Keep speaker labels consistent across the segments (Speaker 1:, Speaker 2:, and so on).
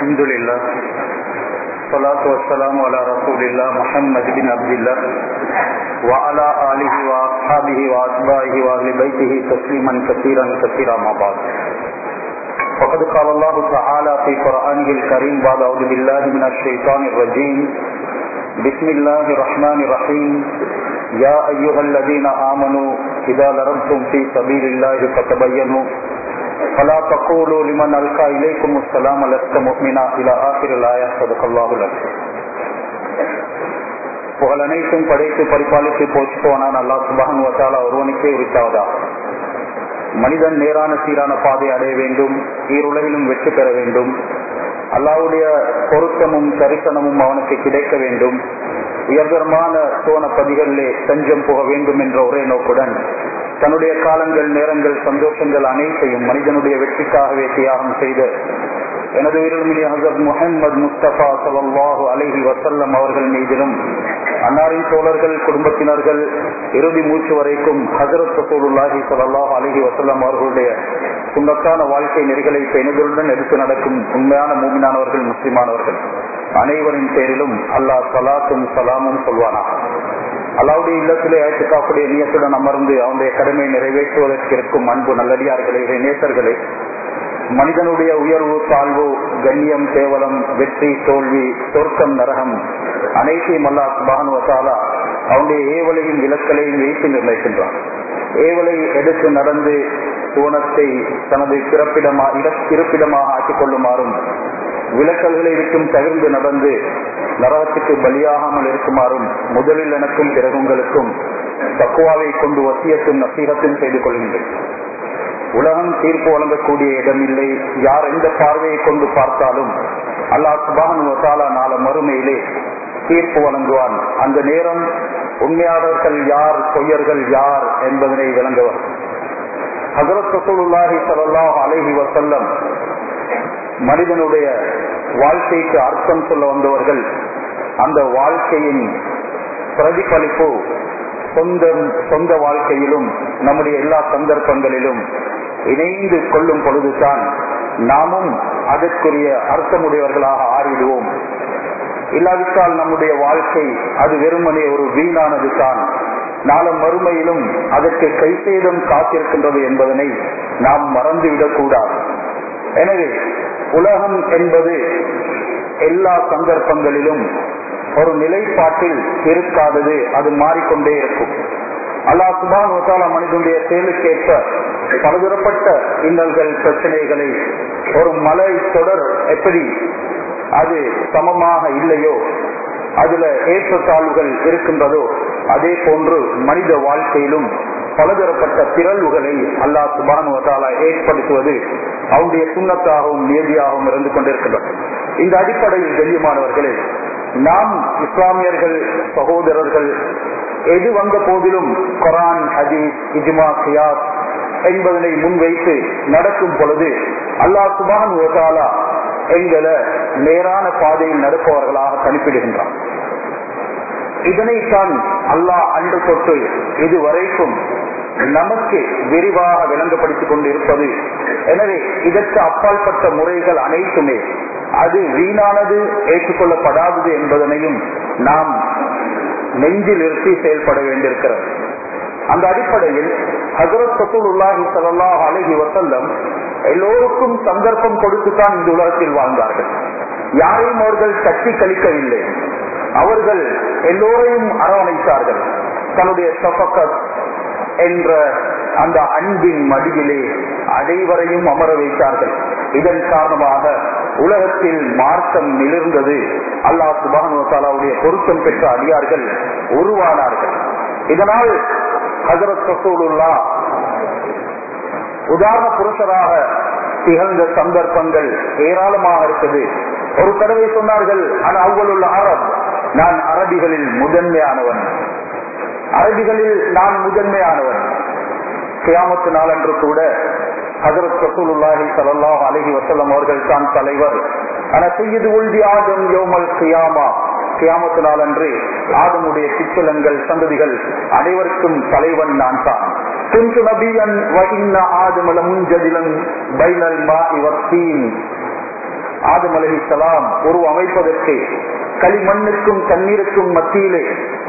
Speaker 1: الحمد لله الصلاة والسلام على رسول الله محمد بن عبد الله وعلى آله وأصحابه وأتباعه وأهل بيته تسليما كثيرا كثيرا ما بعد فقد قال الله تعالى في قرآنه الكريم بعد أعوذ بالله من الشيطان الرجيم بسم الله الرحمن الرحيم يا أيها الذين آمنوا إذا ضربتم في سبيل الله فتبينوا فلا تقولوا لمن ألقى إليكم السلام لست مؤمنا إلى آخر الآية صدق الله العظيم புகழ் அனைத்தும் படைத்து பரிபாலித்து போச்சுவானான் அல்லாஹ் சுபஹன் வசாலா ஒருவனுக்கே உரித்தாவதா மனிதன் நேரான சீரான பாதை அடைய வேண்டும் ஈருலகிலும் வெற்றி பெற வேண்டும் அல்லாவுடைய பொருத்தமும் தரிசனமும் அவனுக்கு கிடைக்க வேண்டும் உயர்தரமான சோன பதிகளிலே தஞ்சம் போக வேண்டும் என்ற ஒரே நோக்குடன் தன்னுடைய காலங்கள் நேரங்கள் சந்தோஷங்கள் அனைத்தையும் மனிதனுடைய வெற்றிக்காகவே தியாகம் செய்த எனது விரும்பிய ஹசரத் முகமது முஸ்தபா சல்லாஹு அலஹி வசல்லம் அவர்கள் மீதிலும் அன்னாரின் தோழர்கள் குடும்பத்தினர்கள் இறுதி மூச்சு வரைக்கும் ஹசரத் சசூலுல்லாஹி சல்லாஹு அலஹி வசல்லம் அவர்களுடைய சுண்ணத்தான வாழ்க்கை நெறிகளை பெண்களுடன் எடுத்து நடக்கும் உண்மையான மூமினானவர்கள் முஸ்லிமானவர்கள் அனைவரின் பேரிலும் அல்லாஹ் சலாத்தும் சலாமும் சொல்வானா அல்லாவுடைய இல்லத்திலே ஏற்றுக்காக்கூடிய நியத்துடன் அமர்ந்து அவனுடைய கடமை நிறைவேற்றுவதற்கு இருக்கும் அன்பு நல்லடியார்களே நேசர்களே மனிதனுடைய உயர்வு தாழ்வு கண்ணியம் கேவலம் வெற்றி தோல்வி சொர்க்கம் நரகம் அனைத்தையும் அல்லா சுபானு வசாலா அவனுடைய ஏவலையும் விளக்கலையும் வைத்து நிர்ணயிக்கின்றான் ஏவலை எடுத்து நடந்து சுவனத்தை தனது பிறப்பிடமா இருப்பிடமாக ஆக்கிக் கொள்ளுமாறும் விளக்கல்களை விட்டும் தவிர்ந்து நடந்து நரகத்துக்கு பலியாகாமல் இருக்குமாறும் முதலில் எனக்கும் பிறகுங்களுக்கும் தக்குவாவை கொண்டு வசியத்தும் நசீகத்தும் செய்து கொள்கின்றேன் உலகம் தீர்ப்பு வழங்கக்கூடிய இடமில்லை யார் எந்த பார்வையை கொண்டு பார்த்தாலும் அல்லாஹ் சுபான் வசாலா நாள மறுமையிலே தீர்ப்பு வழங்குவான் அந்த நேரம் உண்மையாளர்கள் யார் பொய்யர்கள் யார் என்பதனை விளங்குவர் ஹசரத் ரசூலுல்லாஹி சல்லாஹ் அலஹி வசல்லம் மனிதனுடைய வாழ்க்கைக்கு அர்த்தம் சொல்ல வந்தவர்கள் அந்த வாழ்க்கையின் பிரதிபலிப்பு சொந்த சொந்த வாழ்க்கையிலும் நம்முடைய எல்லா சந்தர்ப்பங்களிலும் இணைந்து கொள்ளும் பொழுதுதான் நாமும் அதற்குரிய அர்த்தமுடையவர்களாக ஆறிடுவோம் இல்லாவிட்டால் நம்முடைய வாழ்க்கை அது வெறுமனே ஒரு வீணானது தான் நாளும் மறுமையிலும் அதற்கு கைசேதம் காத்திருக்கின்றது என்பதனை நாம் மறந்துவிடக் கூடாது எனவே உலகம் என்பது எல்லா சந்தர்ப்பங்களிலும் ஒரு நிலைப்பாட்டில் இருக்காதது அது மாறிக்கொண்டே இருக்கும் அல்லாஹ் சுபான் வசாலா மனிதனுடைய செயலுக்கேற்ப பலதரப்பட்ட இன்னல்கள் பிரச்சனைகளை ஒரு மலை தொடர் எப்படி அது சமமாக இல்லையோ அதுல ஏற்றத்தாழ்வுகள் இருக்கின்றதோ அதே போன்று மனித வாழ்க்கையிலும் பலதரப்பட்ட பிறழ்வுகளை அல்லாஹ் சுபானு வசாலா ஏற்படுத்துவது அவருடைய சுண்ணத்தாகவும் நியதியாகவும் இருந்து கொண்டிருக்கின்றன இந்த அடிப்படையில் கண்ணியமானவர்களே நாம் இஸ்லாமியர்கள் சகோதரர்கள் எது வந்த போதிலும் கொரான் ஹதீஸ் இஜ்மா சியாஸ் என்பதனை முன்வைத்து நடக்கும் பொழுது அல்லாஹ் சுபான் வசாலா எங்களை நேரான பாதையில் நடப்பவர்களாக கணிப்பிடுகின்றான் இதனைத்தான் அல்லாஹ் அன்று தொட்டு இதுவரைக்கும் நமக்கு விரிவாக விளங்கப்படுத்திக் கொண்டிருப்பது எனவே இதற்கு அப்பாற்பட்ட முறைகள் அனைத்துமே அது வீணானது ஏற்றுக்கொள்ளப்படாதது என்பதனையும் நாம் நெஞ்சில் நிறுத்தி செயல்பட வேண்டியிருக்கிறது அந்த அடிப்படையில் ஹசரத் சசூலுல்லாஹி சல்லாஹ் அலஹி வசல்லம் எல்லோருக்கும் சந்தர்ப்பம் கொடுத்துதான் இந்த உலகத்தில் வாழ்ந்தார்கள் யாரையும் அவர்கள் தட்டி கழிக்கவில்லை அவர்கள் எல்லோரையும் அரவணைத்தார்கள் தன்னுடைய சபக்கத் என்ற அந்த அன்பின் மடியிலே அனைவரையும் அமர வைத்தார்கள் இதன் காரணமாக உலகத்தில் மார்க்கம் நிலிர்ந்தது அல்லாஹ் சுபானுடைய பொருத்தம் பெற்ற அடியார்கள் உருவானார்கள் இதனால் ஹசரத் ரசூலுல்லா உதாரண புருஷராக திகழ்ந்த சந்தர்ப்பங்கள் ஏராளமாக இருக்குது ஒரு தடவை சொன்னார்கள் ஆனால் அவ்வளுள்ள அரப் நான் அரபிகளில் முதன்மையானவன் அரபிகளில் நான் முதன்மையானவன் கியாமத்து நாளன்று கூட ஹசரத் ரசூலுல்லாஹி சல்லாஹ் அலஹி வசல்லம் அவர்கள் தான் தலைவர் ஆனா செய்யது உள்தி ஆதம் யோமல் கியாமா கியாமத்து நாளன்று ஆதமுடைய சிச்சலங்கள் சந்ததிகள் அனைவருக்கும் தலைவன் நான் தான் குஞ்சு நபியன் வகின்ன ஆதமல முன்ஜதிலன் பைனல் மா இவர் ஆதம் அலஹிசலாம் உருவ அமைப்பதற்கு களிமண்ணுக்கும் தண்ணீருக்கும் மத்தியிலே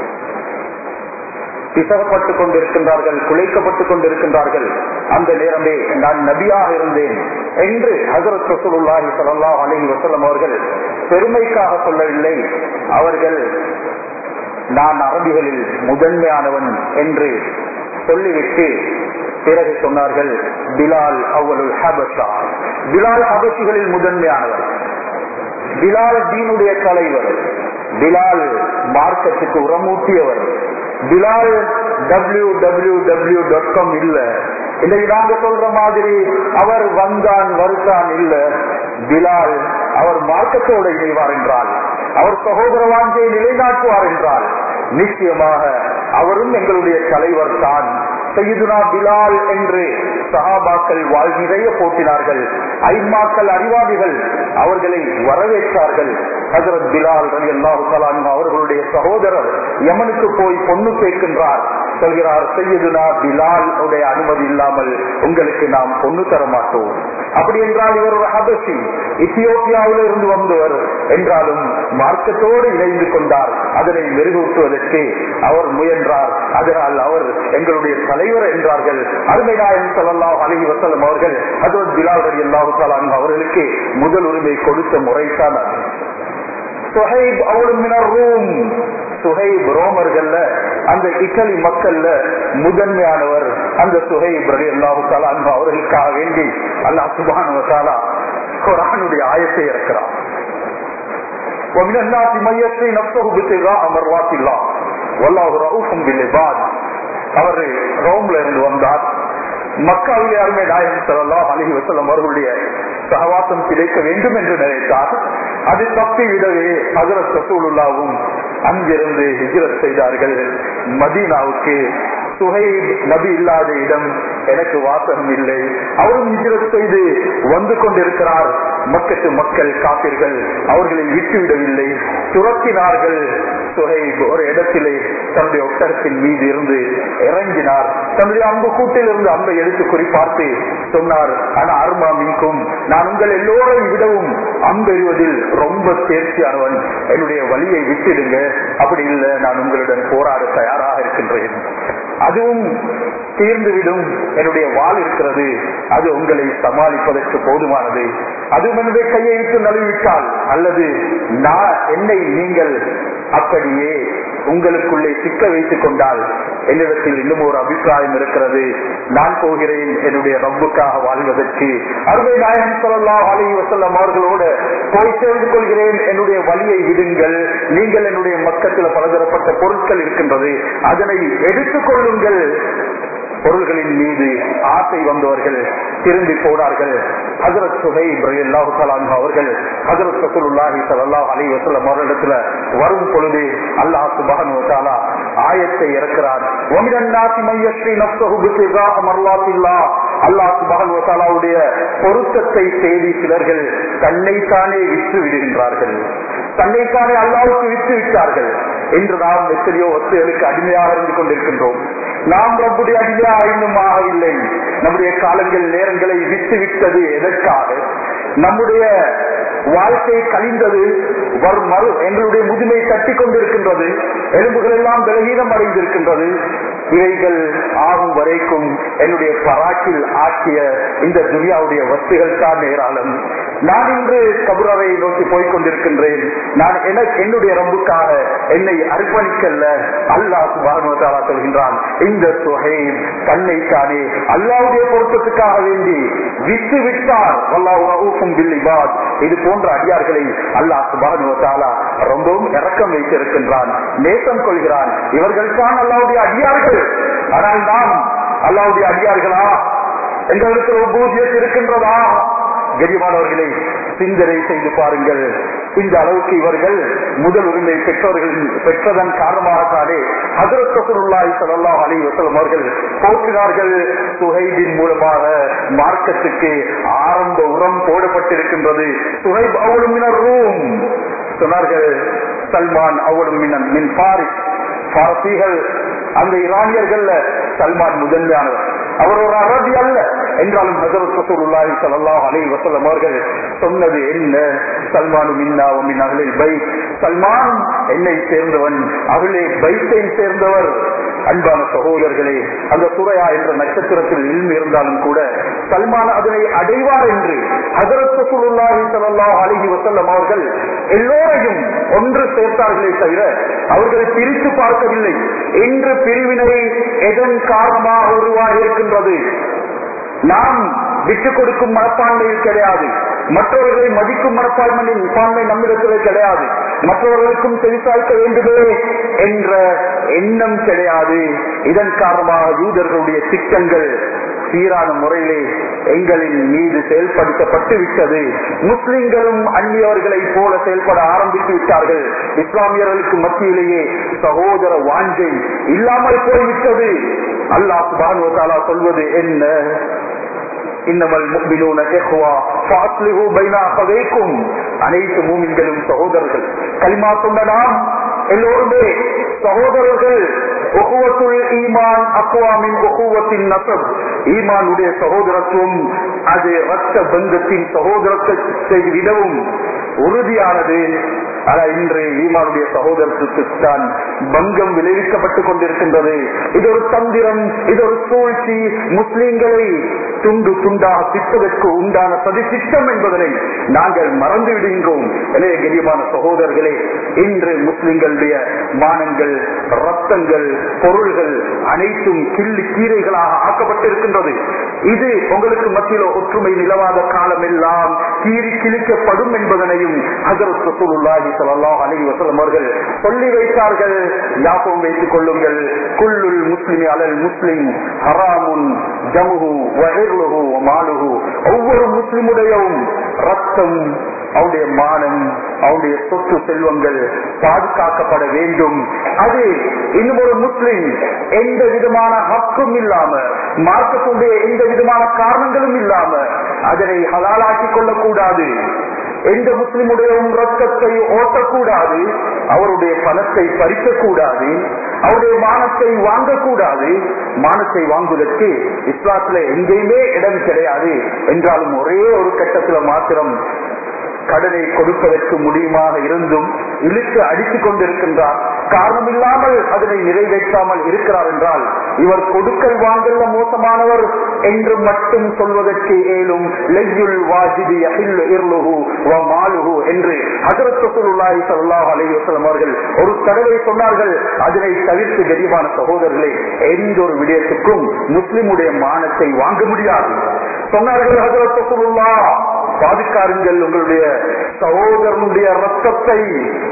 Speaker 1: பிசகப்பட்டுக் கொண்டிருக்கின்றார்கள் குலைக்கப்பட்டுக் கொண்டிருக்கின்றார்கள் அந்த நேரமே நான் நபியாக இருந்தேன் என்று ஹசரத் ரசூலுல்லாஹி ஸல்லல்லாஹு அலைஹி வஸல்லம் அவர்கள் பெருமைக்காக சொல்லவில்லை அவர்கள் நான் அரபிகளில் முதன்மையானவன் என்று சொல்லிவிட்டு பிறகு சொன்னார்கள் பிலால் அவ்வளுல் ஹபஷா பிலால் ஹபஷிகளில் முதன்மையானவர் பிலால் தீனுடைய தலைவர் பிலால் மார்க்கத்துக்கு உரமூட்டியவர் Bilal W W W dot com இல்ல இன்னைக்கு நாங்க சொல்ற மாதிரி அவர் வந்தான் வருத்தான் இல்ல பிலால் அவர் மார்க்கத்தோடு இணைவார் என்றால் அவர் சகோதர வாஞ்சை நிலைநாட்டுவார் என்றால் நிச்சயமாக அவரும் எங்களுடைய தலைவர் தான் சையுதுனா பிலால் என்று சஹாபாக்கள் வாழ் நிறைய போட்டினார்கள் ஐமாக்கள் அறிவாதிகள் அவர்களை வரவேற்றார்கள் ஹசரத் பிலால் ரவி அல்லாஹு அவர்களுடைய சகோதரர் யமனுக்கு போய் பொண்ணு கேட்கின்றார் சொல்கிறார் செய்யுதுனா பிலால் உடைய அனுமதி இல்லாமல் உங்களுக்கு நாம் பொண்ணு தர மாட்டோம் அப்படி என்றால் இவர் ஒரு ஹபசி இத்தியோப்பியாவில் இருந்து வந்தவர் என்றாலும் மார்க்கத்தோடு இணைந்து கொண்டார் அதனை மெருகூட்டுவதற்கு அவர் முயன்றார் அதனால் அவர் எங்களுடைய தலைவர் என்றார்கள் அருமை நாயன் சொல்லலாம் அலஹி வசலம் அவர்கள் ஹசரத் பிலால் ரவி அல்லாஹு அவர்களுக்கு முதல் உரிமை கொடுத்த முறைதான் அது சுஹைப் அவளும் ரூம் சுஹைப் ரோமர்கள்ல அந்த இட்டலி மக்கள்ல முதன்மையானவர் அந்த சுஹைப் ரலி அல்லாஹு தாலா அவர்களுக்காக வேண்டி அல்லாஹ் சுபானு தாலா குரானுடைய ஆயத்தை இறக்கிறார் ومن الناس من يشري نفسه ابتغاء مرضات الله والله رؤوف بالعباد அவர் ரோம்ல இருந்து வந்தார் மக்காவிலே அருமை நாயகம் சொல்லலாம் அழகி வசலம் அவர்களுடைய சகவாசம் கிடைக்க வேண்டும் என்று நினைத்தார் அது தப்பி விடவே ஹசரத் ரசூலுல்லாவும் அங்கிருந்து ஹிஜரத் செய்தார்கள் மதீனாவுக்கு சுஹைப் நபி இல்லாத இடம் எனக்கு வாசகம் இல்லை அவரும் ஹிஜரத் செய்து வந்து கொண்டிருக்கிறார் மக்கத்து மக்கள் காப்பீர்கள் அவர்களை விட்டுவிடவில்லை துரத்தினார்கள் சுஹைப் ஒரு இடத்திலே தன்னுடைய ஒட்டகத்தின் மீது இருந்து இறங்கினார் தன்னுடைய அம்பு கூட்டில் இருந்து அம்பை எடுத்து குறிப்பார்த்து சொன்னார் ஆனா அருமா மீக்கும் நான் உங்கள் எல்லோரையும் விடவும் அம்பெறுவதில் ரொம்ப தேர்ச்சியானவன் என்னுடைய வழியை விட்டுடுங்க அப்படி இல்லை நான் உங்களுடன் போராட தயாராக இருக்கின்றேன் அதுவும் தீர்ந்துவிடும் என்னுடைய வாள் இருக்கிறது அது உங்களை சமாளிப்பதற்கு போதுமானது அதுவும் என்னுடைய கையை விட்டு நழுவிட்டால் அல்லது நான் என்னை நீங்கள் அப்படியே உங்களுக்குள்ளே சிக்க வைத்துக் கொண்டால் என்னிடத்தில் இன்னும் ஒரு அபிப்பிராயம் இருக்கிறது நான் போகிறேன் என்னுடைய ரப்புக்காக வாழ்வதற்கு அருமை நாயகம் சொல்லலாம் அலி வசல்லம் அவர்களோடு போய் சேர்ந்து கொள்கிறேன் என்னுடைய வழியை விடுங்கள் நீங்கள் என்னுடைய மக்கத்தில் பலதரப்பட்ட பொருட்கள் இருக்கின்றது அதனை எடுத்துக் கொள்ளுங்கள் பொருள்களின் மீது ஆசை வந்தவர்கள் திரும்பி போனார்கள் ஹசரத் சுகை அல்லாஹு அவர்கள் ஹசரத் ரசூலுல்லாஹி ஸல்லல்லாஹு அலைஹி வஸல்லம் அவர்களிடத்துல வரும் பொழுது அல்லாஹ் சுப்ஹானஹு வ தஆலா ஆயத்தை இறக்கிறார் வமினன் நாசி மையஸ்ரீ நஃப்ஸஹு பித்திகாஹ மர்லாத்தில்லாஹ் அல்லாஹ் சுப்ஹானஹு வ தஆலாவுடைய பொருத்தத்தை தேடி சிலர்கள் தன்னைத்தானே விற்று விடுகின்றார்கள் தன்னைத்தானே அல்லாவுக்கு விற்று விட்டார்கள் இன்று நாம் எத்தனையோ வஸ்துகளுக்கு அடிமையாக இருந்து கொண்டிருக்கின்றோம் நாம் ரப்புடைய அடிமையாக இன்னும் ஆகவில்லை நம்முடைய காலங்கள் நேரங்களை விட்டு விட்டது எதற்காக நம்முடைய வாழ்க்கை கழிந்தது வரும் மறு எங்களுடைய முதுமை தட்டி கொண்டிருக்கின்றது எலும்புகள் எல்லாம் பலகீனம் அடைந்திருக்கின்றது இவைகள் ஆகும் வரைக்கும் என்னுடைய பராக்கில் ஆக்கிய இந்த துனியாவுடைய வஸ்துகள் தான் ஏராளம் நான் இன்று கபுரவை நோக்கி போய்க் கொண்டிருக்கின்றேன் நான் எனக்கு என்னுடைய ரம்புக்காக என்னை அர்ப்பணிக்கல்ல அல்லாஹ் சுபானுவத்தாலா சொல்கின்றான் இந்த தொகை தன்னை தானே அல்லாவுடைய பொருத்தத்துக்காக வேண்டி விட்டு விட்டார் அல்லாஹும் பில்லிபாத் இது போன்ற அடியார்களை அல்லாஹ் சுபானுவத்தாலா ரொம்பவும் இறக்கம் வைத்திருக்கின்றான் நேசம் கொள்கிறான் இவர்கள் தான் அல்லாவுடைய அடியார்கள் ஆனால் நாம் அல்லாவுடைய அடியார்களா எங்களுக்கு ஒரு பூஜ்யத்து இருக்கின்றதா கரிமானவர்களை சிந்தனை செய்து பாருங்கள் இந்த அளவுக்கு இவர்கள் முதல் உரிமை பெற்றவர்கள் பெற்றதன் காரணமாகத்தானே ஹசரத் ரசூலுல்லாஹி ஸல்லல்லாஹு அலைஹி வஸல்லம் அவர்கள் போற்றினார்கள் சுஹைபின் மூலமாக மார்க்கத்துக்கு ஆரம்ப உரம் போடப்பட்டிருக்கின்றது சுஹைப் அவளும் ரூம் சொன்னார்கள் சல்மான் அவளும் மின் பாரிஸ் பாரசீகள் அந்த ஈரானியர்கள் சல்மான் முதன்மையானவர் அவர் ஒரு அரபி அல்ல என்றாலும் ஹசரத் ரசூலுல்லாஹி ஸல்லல்லாஹு அலைஹி வஸல்லம் அவர்கள் சொன்னது என்ன சல்மானு மின்னா வ மின் அஹ்லில் பைத் சல்மான் என்னை சேர்ந்தவன் அகலே பைத்தை சேர்ந்தவர் அன்பான சகோதரர்களே அந்த சுரையா என்ற நட்சத்திரத்தில் இல்மு இருந்தாலும் கூட சல்மான் அதனை அடைவார் என்று ஹசரத் ரசூலுல்லாஹி ஸல்லல்லாஹு அலைஹி வஸல்லம் அவர்கள் எல்லோரையும் ஒன்று சேர்த்தார்களே தவிர அவர்கள் பிரித்து பார்க்கவில்லை இன்று பிரிவினை எதன் காரணமாக உருவாகி இருக்கின்றது நாம் விட்டுக் கொடுக்கும் மனப்பான்மையில் கிடையாது மற்றவர்களை மதிக்கும் மனப்பான்மையின் பான்மை நம்மிடத்திலே கிடையாது மற்றவர்களுக்கும் செவிசாய்க்க வேண்டுமே என்ற எண்ணம் கிடையாது இதன் காரணமாக யூதர்களுடைய திட்டங்கள் சீரான முறையிலே எங்களின் மீது செயல்படுத்தப்பட்டு விட்டது முஸ்லிம்களும் அந்நியவர்களை போல செயல்பட ஆரம்பித்து விட்டார்கள் இஸ்லாமியர்களுக்கு மத்தியிலேயே சகோதர வாஞ்சை இல்லாமல் போய்விட்டது அல்லாஹ் சுபானுவத்தாலா சொல்வது என்ன இன்னமல் முக்மினூன இஹ்வா ஃபாஸ்லிஹு பைன அஹவைக்கும் அனைத்து மூமின்களும் சகோதரர்கள் கலிமா சொன்ன நாம் எல்லோருமே சகோதரர்கள் ஒகுவத்துள் ஈமான் அக்வாமின் ஒகுவத்தின் நசப் ஈமானுடைய சகோதரத்துவம் அது ரத்த பந்தத்தின் சகோதரத்தை விடவும் உறுதியானது ஆனா இன்று ஈமானுடைய சகோதரத்துக்கு தான் பங்கம் விளைவிக்கப்பட்டுக் கொண்டிருக்கின்றது இது ஒரு தந்திரம் இது ஒரு சூழ்ச்சி முஸ்லிம்களை துண்டு துண்டாக திட்டதற்கு உண்டான சதி திட்டம் என்பதனை நாங்கள் மறந்து விடுகின்றோம் எனவே கரியமான சகோதரர்களே இன்று முஸ்லிம்களுடைய மானங்கள் ரத்தங்கள் பொருள்கள் அனைத்தும் கிள்ளி கீரைகளாக ஆக்கப்பட்டிருக்கின்றது இது உங்களுக்கு மத்தியில் ஒற்றுமை நிலவாத காலம் எல்லாம் கீறி கிழிக்கப்படும் என்பதனையும் ஹசரத் ரசூலுல்லாஹி ஸல்லல்லாஹு அலைஹி வஸல்லம் அவர்கள் சொல்லி வைத்தார்கள் ஞாபகம் வைத்துக் கொள்ளுங்கள் குல்லுல் முஸ்லிமி அலல் முஸ்லிம் ஹராமுன் ஜமுஹு வஹிர்லுஹு மாலுஹு ஒவ்வொரு முஸ்லிமுடையவும் ரத்தம் அவருடைய மானம் அவருடைய சொத்து செல்வங்கள் பாதுகாக்கப்பட வேண்டும் அது இன்னும் ஒரு முஸ்லிம் எந்த விதமான ஹக்கும் இல்லாம மார்க்கத்துடைய எந்த விதமான காரணங்களும் இல்லாம அதனை ஹலாலாக்கிக் கொள்ளக்கூடாது எந்த முஸ்லிமுடைய ரத்தத்தை ஓட்டக்கூடாது அவருடைய பணத்தை பறிக்கக்கூடாது அவருடைய மானத்தை வாங்கக்கூடாது மானத்தை வாங்குவதற்கு இஸ்லாத்துல எங்கேயுமே இடம் கிடையாது என்றாலும் ஒரே ஒரு கட்டத்துல மாத்திரம் கடனை கொடுப்பதற்கு முடியுமாக இருந்தும் இழுத்து அடித்துக் கொண்டிருக்கின்றார் காரணம் இல்லாமல் அதனை நிறைவேற்றாமல் இருக்கிறார் என்றால் இவர் கொடுக்கல் வாங்கல்ல மோசமானவர் என்று மட்டும் சொல்வதற்கு ஏலும் லெய்யுல் வாஜிதி அஹில் இர்லுஹு வ மாலுஹு என்று ஹஜரத் ரசூலுல்லாஹி ஸல்லல்லாஹு அலைஹி வஸல்லம் அவர்கள் ஒரு தடவை சொன்னார்கள் அதனை தவிர்த்து கரிமான சகோதரர்களே எந்த ஒரு விடயத்துக்கும் முஸ்லிமுடைய மானத்தை வாங்க முடியாது சொன்னார்கள் ஹஜரத் ரசூலுல்லாஹ் பாதிக்காருங்கள் உங்களுடைய சகோதரனுடைய ரத்தத்தை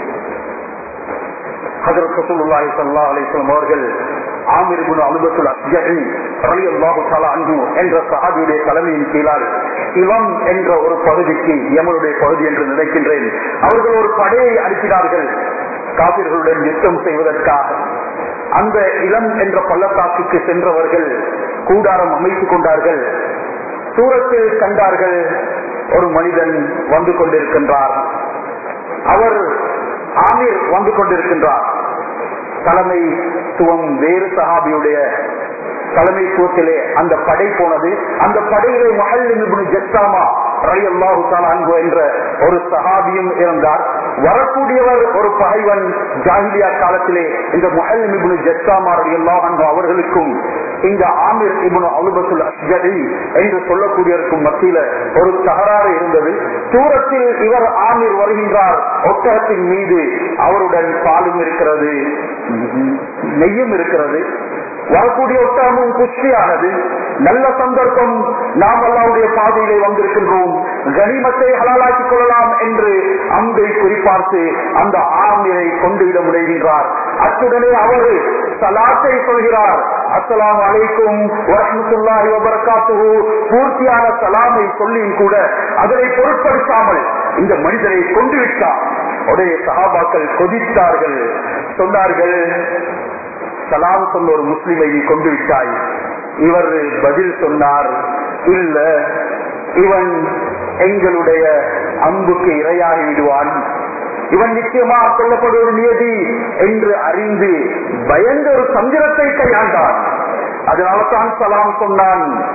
Speaker 1: ஹஜரத் ரசூலுல்லாஹி ஸல்லல்லாஹு அலைஹி வஸல்லம் அவர்கள் ஆமிர் இப்னு அலுபத்துல் அஸ்ஜரி ரலியல்லாஹு தஆலா அன்ஹு என்ற சஹாபியுடைய தலைமையின் கீழால் இளம் என்ற ஒரு பகுதிக்கு யமனுடைய பகுதி என்று நினைக்கின்றேன் அவர்கள் ஒரு படையை அனுப்பினார்கள் காபிர்களுடன் யுத்தம் செய்வதற்காக அந்த இளம் என்ற பள்ளத்தாக்குக்கு சென்றவர்கள் கூடாரம் அமைத்துக் கொண்டார்கள் தூரத்தில் கண்டார்கள் ஒரு மனிதன் வந்து கொண்டிருக்கின்றார் அவர் ஆமீர் வந்து கொண்டிருக்கின்றார் தலைமைத்துவம் வேறு சஹாபியுடைய தலைமைத்துவத்திலே அந்த படை போனது அந்த படையிலே மஹல் ஜெஸ்தாமா ரலியல்லாஹு தஆலா அன்ஹு என்ற ஒரு சஹாபியும் இருந்தார் வரக்கூடியவர் ஒரு பகைவன் ஜாஹிலியா காலத்திலே இந்த முஹல் இப்னு ஜஸ்தாமா ரலியல்லாஹு அன்ஹு அவர்களுக்கும் இந்த ஆமிர் இப்னு அலுபத்துல் அஸ்ஜரி என்று சொல்லக்கூடியவருக்கும் மத்தியில ஒரு தகராறு இருந்தது தூரத்தில் இவர் ஆமிர் வருகின்றார் ஒட்டகத்தின் மீது அவருடன் பாலும் இருக்கிறது நெய்யும் இருக்கிறது வரக்கூடிய ஒட்டகமும் புஷ்டியானது நல்ல சந்தர்ப்பம் நாம் அல்லாவுடைய பாதையிலே வந்திருக்கின்றோம் கனிமத்தை ஹலாலாக்கிக் கொள்ளலாம் என்று அம்பை குறிப்பார்த்து அந்த ஆமிரை கொண்டு விட முனைகின்றார் அத்துடனே அவர் சலாத்தை சொல்கிறார் அஸ்லாம் அலைக்கும் வரமத்துல்லாஹி வபரகாத்துஹு பூர்த்தியான சலாமை சொல்லியும் கூட அதனை பொருட்படுத்தாமல் இந்த மனிதனை கொண்டு விட்டார் உடைய சகாபாக்கள் கொதித்தார்கள் சொன்னார்கள் சலாம் சொன்ன ஒரு முஸ்லிமை நீ கொண்டு விட்டாய் இவர் பதில் சொன்னார் இல்ல இவன் எங்களுடைய அம்புக்கு இரையாகி விடுவான் இவன் நிச்சயமாக கொல்லப்படுவது நியதி என்று அறிந்து பயந்த ஒரு சந்திரத்தை கையாண்டான் அதனால தான் சலாம் சொன்னான்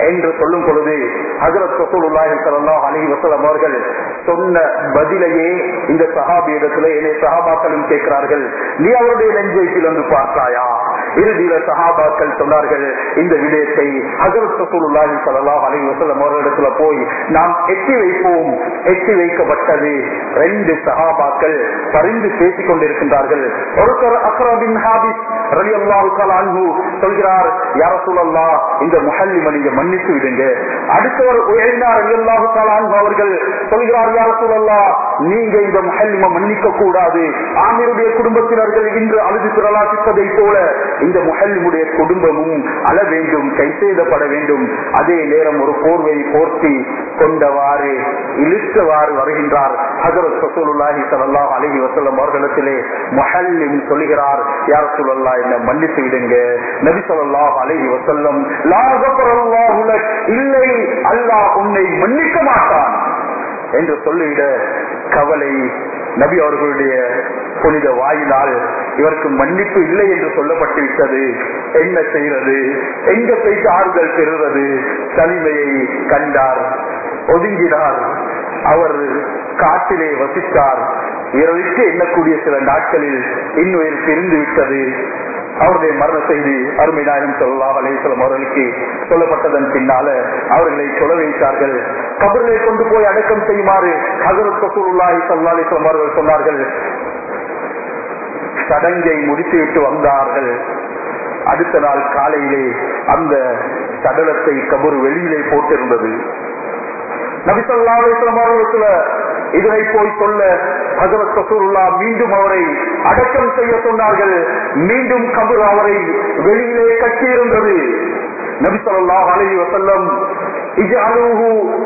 Speaker 1: என்று சொல்லும் பொழுது ஹசரத் ரசூலுல்லாஹி ஸல்லல்லாஹு அலைஹி வஸல்லம் அவர்கள் சொன்ன பதிலையே இந்த சஹாபியிடத்துல என்னை சஹாபாக்களும் கேட்கிறார்கள் நீ அவருடைய நெஞ்சை பிளந்து பார்த்தாயா இறுதியில சஹாபாக்கள் சொன்னார்கள் இந்த விடயத்தை ஹசரத் ரசூலுல்லாஹி ஸல்லல்லாஹு அலைஹி வஸல்லம் அவர்களிடத்துல போய் நாம் எட்டி வைப்போம் எட்டி வைக்கப்பட்டது ரெண்டு சஹாபாக்கள் பரிந்து பேசிக் கொண்டிருக்கின்றார்கள் ஒருத்தர் அக்ரபின் ஹாபிஸ் ரலியல்லாஹு தஆலா அன்ஹு சொல்கிறார் யா ரசூலல்லாஹ் இந்த முஹல்லிம நீங்க மன்னித்து விடுங்க அடுத்தவர் உயர்ந்தா ரலியல்லாஹு தஆலா அன்ஹு அவர்கள் சொல்கிறார் யா ரசூலல்லாஹ் நீங்க இந்த முஹல்லிம மன்னிக்க கூடாது ஆமீருடைய குடும்பத்தினர்கள் இன்று அழுது பிரலாசிப்பதை போல இந்த முஹல்லிமுடைய குடும்பமும் அழ வேண்டும் கைசேதப்பட வேண்டும் அதே நேரம் ஒரு போர்வை போர்த்தி கொண்டவாறு இழுத்தவாறு வருகின்றார் ஹஜரத் ரசூலுல்லாஹி ஸல்லல்லாஹு அலைஹி வஸல்லம் அவர்களிடத்திலே முஹல்லிம் சொல்கிறார் யா ரசூலல்லாஹ் என்ன மன்னித்து விடுங்க நபி ஸல்லல்லாஹு அலைஹி வஸல்லம் லா கஃபரல்லாஹு லக் இல்லை அல்லாஹ் உன்னை மன்னிக்க மாட்டான் என்று சொல்லிவிட கவலை நபி அவர்களுடைய புனித வாயினால் இவருக்கு மன்னிப்பு இல்லை என்று சொல்லப்பட்டு விட்டது என்ன செய்வது எங்க போயிட்டு ஆறுதல் பெறுவது தனிமையை கண்டார் ஒதுங்கினார் அவர் காட்டிலே வசித்தார் இரவிற்கு எண்ணக்கூடிய சில நாட்களில் இன்னுயிர் பிரிந்து விட்டது அவருடைய மரண செய்தி அருமை நாயகம் சொல்லலாம் அலேஸ்வரம் அவர்களுக்கு சொல்லப்பட்டதன் பின்னால அவர்களை சொல்ல வைத்தார்கள் கபர்களை கொண்டு போய் அடக்கம் செய்யுமாறு ஹசரத் ரசூலுல்லாஹி ஸல்லல்லாஹு அலைஹி வஸல்லம் அவர்கள் சொன்னார்கள் சடங்கை முடித்துவிட்டு வந்தார்கள் அடுத்த நாள் காலையிலே அந்த சடலத்தை கபர் வெளியிலே போட்டிருந்தது நபிசல்லாஸ்ல இதனை போய் சொல்ல ஹசரத் ரசூலுல்லா மீண்டும் அவரை அடக்கம் செய்ய சொன்னார்கள் மீண்டும் கபர் அவரை வெளியிலே கட்டியிருந்தது நபிசல்லா அலஹி வசல்லம் இது அலுகு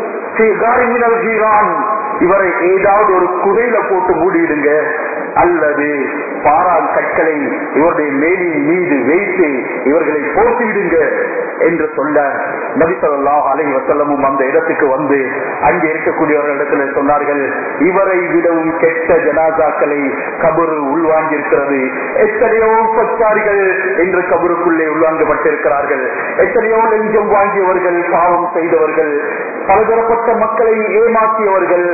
Speaker 1: இவரை ஏதாவது ஒரு குகையில போட்டு மூடிடுங்க அல்லது பாரால் கற்களை இவருடைய மேலின் மீது வைத்து இவர்களை போட்டிவிடுங்க என்று சொல்ல நபிசல்லா அலை வசல்லமும் அந்த இடத்துக்கு வந்து அங்கே இருக்கக்கூடியவர்களிடத்துல சொன்னார்கள் இவரை விடவும் கெட்ட ஜனாசாக்களை கபரு உள்வாங்கியிருக்கிறது எத்தனையோ பச்சாரிகள் இன்று கபருக்குள்ளே உள்வாங்கப்பட்டிருக்கிறார்கள் எத்தனையோ லெஞ்சம் வாங்கியவர்கள் பாவம் செய்தவர்கள் பலதரப்பட்ட மக்களை ஏமாற்றியவர்கள்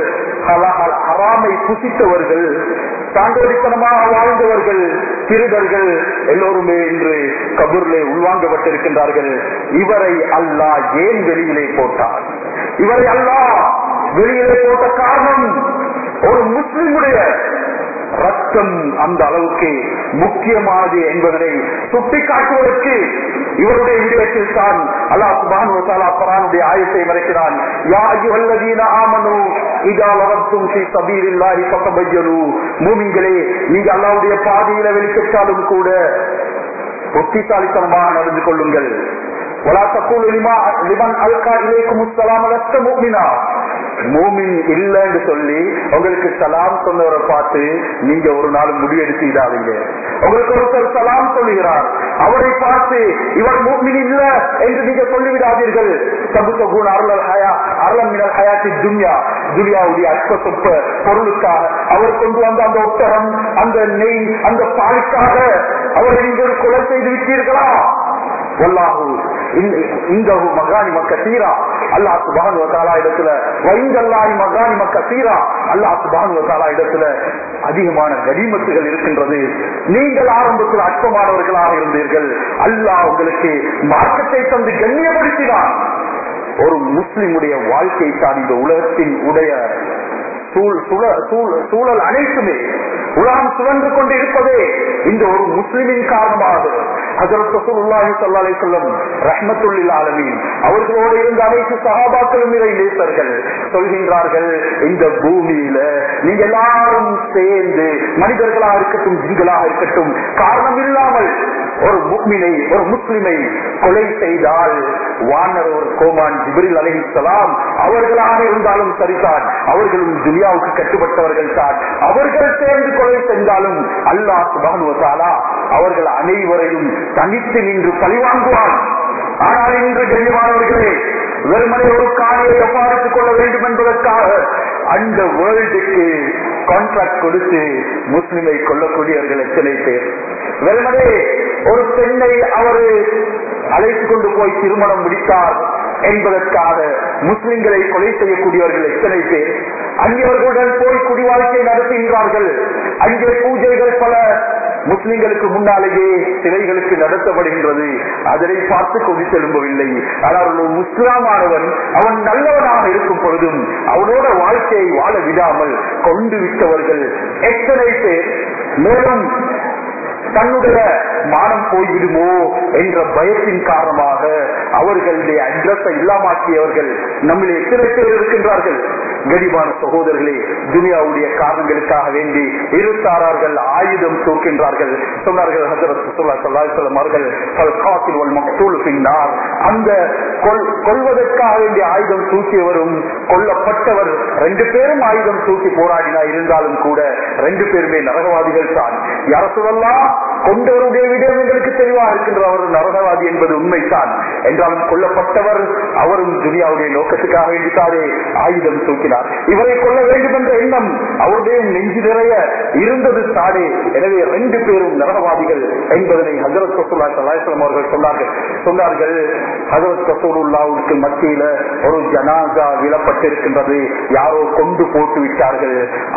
Speaker 1: ஹராமை புசித்தவர்கள் தாண்டோடித்தனமாக வாழ்ந்தவர்கள் திருடர்கள் எல்லோருமே இன்று கபூர்லே உள்வாங்கப்பட்டிருக்கின்றார்கள் இவரை அல்லாஹ் ஏன் வெளியிலே போட்டார் இவரை அல்லாஹ் வெளியிலே போட்ட காரணம் ஒரு முஸ்லிமுடைய ரத்தம் அந்த அளவுக்கு முக்கியமானது என்பதனை சுட்டிக்காட்டுவதற்கு இவருடைய விடயத்தில் தான் அல்லாஹ் சுபானு வத்தாலா பரானுடைய ஆயத்தை மறைக்கிறான் யா அய்யுஹல்லதீன ஆமனு இதா லவத்தும் ஃபீ சபீலில்லாஹி ஃபதபய்யனு மூமின்களே நீங்க அல்லாஹ்வுடைய பாதையில வெளிக்கிட்டாலும் கூட புத்திசாலித்தனமாக நடந்து கொள்ளுங்கள் ولا تقولوا لما لمن القى اليكم السلام لست مؤمنا மூமின் இல்லைன்னு சொல்லி உங்களுக்கு சலாம் சொன்னவரை பார்த்து நீங்க ஒரு நாள் முடிவெடுத்து இதாவீங்க உங்களுக்கு ஒருத்தர் சலாம் சொல்லுகிறார் அவரை பார்த்து இவர் மூமின் இல்ல என்று நீங்க சொல்லிவிடாதீர்கள் சபு சகுன் அருளல் ஹயா அருளம் மினல் ஹயாத்தி துன்யா துனியாவுடைய அற்ப சொப்ப பொருளுக்காக அவர் கொண்டு வந்த அந்த ஒட்டகம் அந்த நெய் அந்த பாலுக்காக அவரை நீங்கள் கொலை செய்து விட்டீர்களா வல்லாஹு இந்தகு மகானி மக்க தீரா அல்லாஹ் சுபான் வத்தாலா இடத்துல வைங்கல்லாஹி மகானி மக்க தீரா அல்லாஹ் சுபான் வத்தாலா இடத்துல அதிகமான கனிமத்துகள் இருக்கின்றது நீங்கள் ஆரம்பத்தில் அற்பமானவர்களாக இருந்தீர்கள் அல்லாஹ் உங்களுக்கு மார்க்கத்தை தந்து கண்ணியப்படுத்தினான் ஒரு முஸ்லிமுடைய வாழ்க்கை தான் இந்த உலகத்தின் உடைய சூழல் அனைத்துமே உலகம் சுழன்று கொண்டு இருப்பதே இந்த ஒரு முஸ்லிமின் காரணமாக அவர்களோடு இருந்த அனைத்து சகாபாக்களும் இறை நேசர்கள் சொல்கின்றார்கள் இந்த பூமியில நீங்க எல்லாரும் சேர்ந்து மனிதர்களாக இருக்கட்டும் ஜிங்களாக இருக்கட்டும் காரணம் இல்லாமல் ஒரு முக்மினை ஒரு முஸ்லிமை கொலை செய்தால் வானர் ஒரு கோமான் ஜிபிரில் அலிசலாம் அவர்களாக இருந்தாலும் சரிதான் அவர்களும் துனியாவுக்கு கட்டுப்பட்டவர்கள் தான் அவர்கள் சேர்ந்து கொலை செஞ்சாலும் அல்லாஹ் சுபானுவத்தாலா அவர்கள் அனைவரையும் தனித்து நின்று பழிவாங்குவான் ஆனால் இன்று கண்ணியமானவர்களே வெறுமனை ஒரு காணியை சம்பாதித்துக் கொள்ள வேண்டும் என்பதற்காக அந்த வேர்ல்டுக்கு கான்ட்ராக்ட் கொடுத்து முஸ்லிமை கொல்லக்கூடியவர்கள் எத்தனை பேர் வெறுமனே ஒரு பெண்ணை அவர் அழைத்து கொண்டு போய் திருமணம் முடித்தார் என்பதற்காக முஸ்லிம்களை கொலை செய்யக்கூடியவர்கள் எத்தனை பேர் அந்நியவர்களுடன் போய் குடி வாழ்க்கை நடத்துகின்றார்கள் அங்கே பூஜைகள் பல முஸ்லிம்களுக்கு முன்னாலேயே சிலைகளுக்கு நடத்தப்படுகின்றது அதனை பார்த்து கொண்டு செலும்பவில்லை ஆனால் ஒரு முஸ்லாமானவன் அவன் நல்லவனாக இருக்கும் பொழுதும் அவனோட வாழ்க்கையை வாழ விடாமல் கொண்டு விட்டவர்கள் எத்தனை பேர் மேலும் தன்னுடைய மானம் போய்விடுமோ என்ற பயத்தின் காரணமாக அவர்களுடைய அட்ரஸை இல்லாமாக்கியவர்கள் நம்மில் எத்தனை பேர் இருக்கின்றார்கள் கனிவான சகோதரர்களே துனியாவுடைய காரணங்களுக்காக வேண்டி இருத்தாரார்கள் ஆயுதம் தூக்கின்றார்கள் சொன்னார்கள் ஹசரத் சுல்லா சல்லாஹம் அவர்கள் காத்தில் ஒரு மக்தூல் பின்னார் அந்த கொள்வதற்காக வேண்டிய ஆயுதம் தூக்கியவரும் கொல்லப்பட்டவர் ரெண்டு பேரும் ஆயுதம் தூக்கி போராடினா இருந்தாலும் கூட ரெண்டு பேருமே நரகவாதிகள் தான் யார சொல்லலாம் கொண்டவருடைய விடம் எங்களுக்கு தெளிவாக இருக்கின்ற அவர் நரகவாதி என்பது உண்மைதான் என்றாலும் கொல்லப்பட்டவர் அவரும் துனியாவுடைய நோக்கத்துக்காக வேண்டித்தாரே ஆயுதம் தூக்கினார் இவரை கொள்ள வேண்டும் என்ற எண்ணம் அவருடைய நெஞ்சு நிறைய இருந்தது தானே எனவே ரெண்டு பேரும் நரகவாதிகள் என்பதனை ஹசரத் ரசூல்லா சலாஹம் அவர்கள் சொன்னார்கள் சொன்னார்கள் ஹசரத் ரசூலுல்லாவுக்கு மத்தியில ஒரு ஜனாசா விழப்பட்டிருக்கின்றது யாரோ கொண்டு போட்டு விட்டார்கள்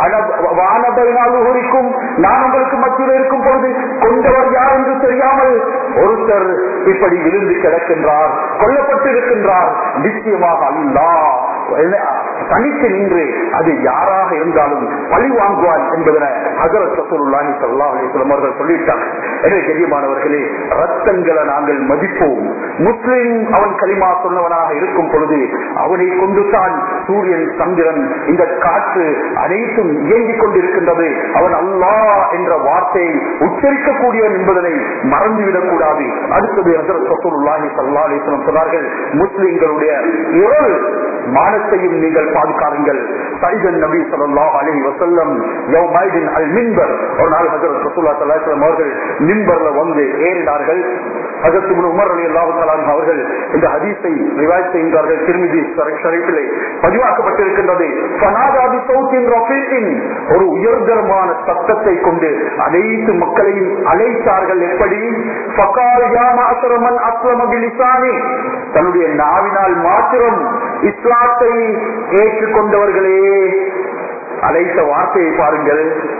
Speaker 1: வானபைனாலும் நான் உங்களுக்கு மத்தியில் இருக்கும் பொழுது கொண்டவர் யார் என்று தெரியாமல் ஒருத்தர் இப்படி விழுந்து கிடக்கின்றார் கொல்லப்பட்டிருக்கின்றார் நிச்சயமாக அல்லா தனித்து நின்று அது யாராக இருந்தாலும் பழி வாங்குவார் என்பதனை ஹசரத் ரசூலுல்லாஹி ஸல்லல்லாஹு அலைஹி வஸல்லம் அவர்கள் சொல்லிட்டாங்க எனவே கண்ணியமானவர்களே ரத்தங்களை நாங்கள் மதிப்போம் முஸ்லிம் அவன் களிமா சொன்னவனாக இருக்கும் பொழுது அவனை கொண்டுதான் சூரியன் சந்திரன் இந்த காற்று அனைத்தும் இயங்கிக் கொண்டிருக்கின்றது அவன் அல்லாஹ் என்ற வார்த்தையை உச்சரிக்கக்கூடியவன் என்பதனை மறந்துவிடக் கூடாது அடுத்தது ஹசரத் ரசூலுல்லாஹி ஸல்லல்லாஹு அலைஹி வஸல்லம் சொன்னார்கள் முஸ்லிம்களுடைய உடல் மானத்தையும் நீங்கள் பாதுகாருங்கள் சைதன் நபி ஸல்லல்லாஹு அலைஹி வஸல்லம் யௌமைதின் அல் மின்பர் ஒரு நாள் ஹஜரத் ரசூலுல்லாஹி ஸல்லல்லாஹு அலைஹி வஸல்லம் அவர்கள் மின்பர்ல வந்து ஏறினார்கள் ஹஜரத் இப்னு உமர் ரலியல்லாஹு தஆலா அவர்கள் இந்த ஹதீஸை ரிவாயத் செய்கிறார்கள் திருமிதி ஷரீஃபிலே பதிவாக்கப்பட்டிருக்கின்றது ஃபனாதா பி சௌத்தின் ரஃபீகின் ஒரு உயர்தரமான சத்தத்தை கொண்டு அனைத்து மக்களையும் அழைத்தார்கள் எப்படி ஃபகால் யா மஅஸர மன் அஸ்லம பிலிசானி தன்னுடைய நாவினால் மாத்திரம் இஸ்லாத்தை ஏற்றுக்கொண்டவர்களே அழைத்த வார்த்தையை பாருங்கள்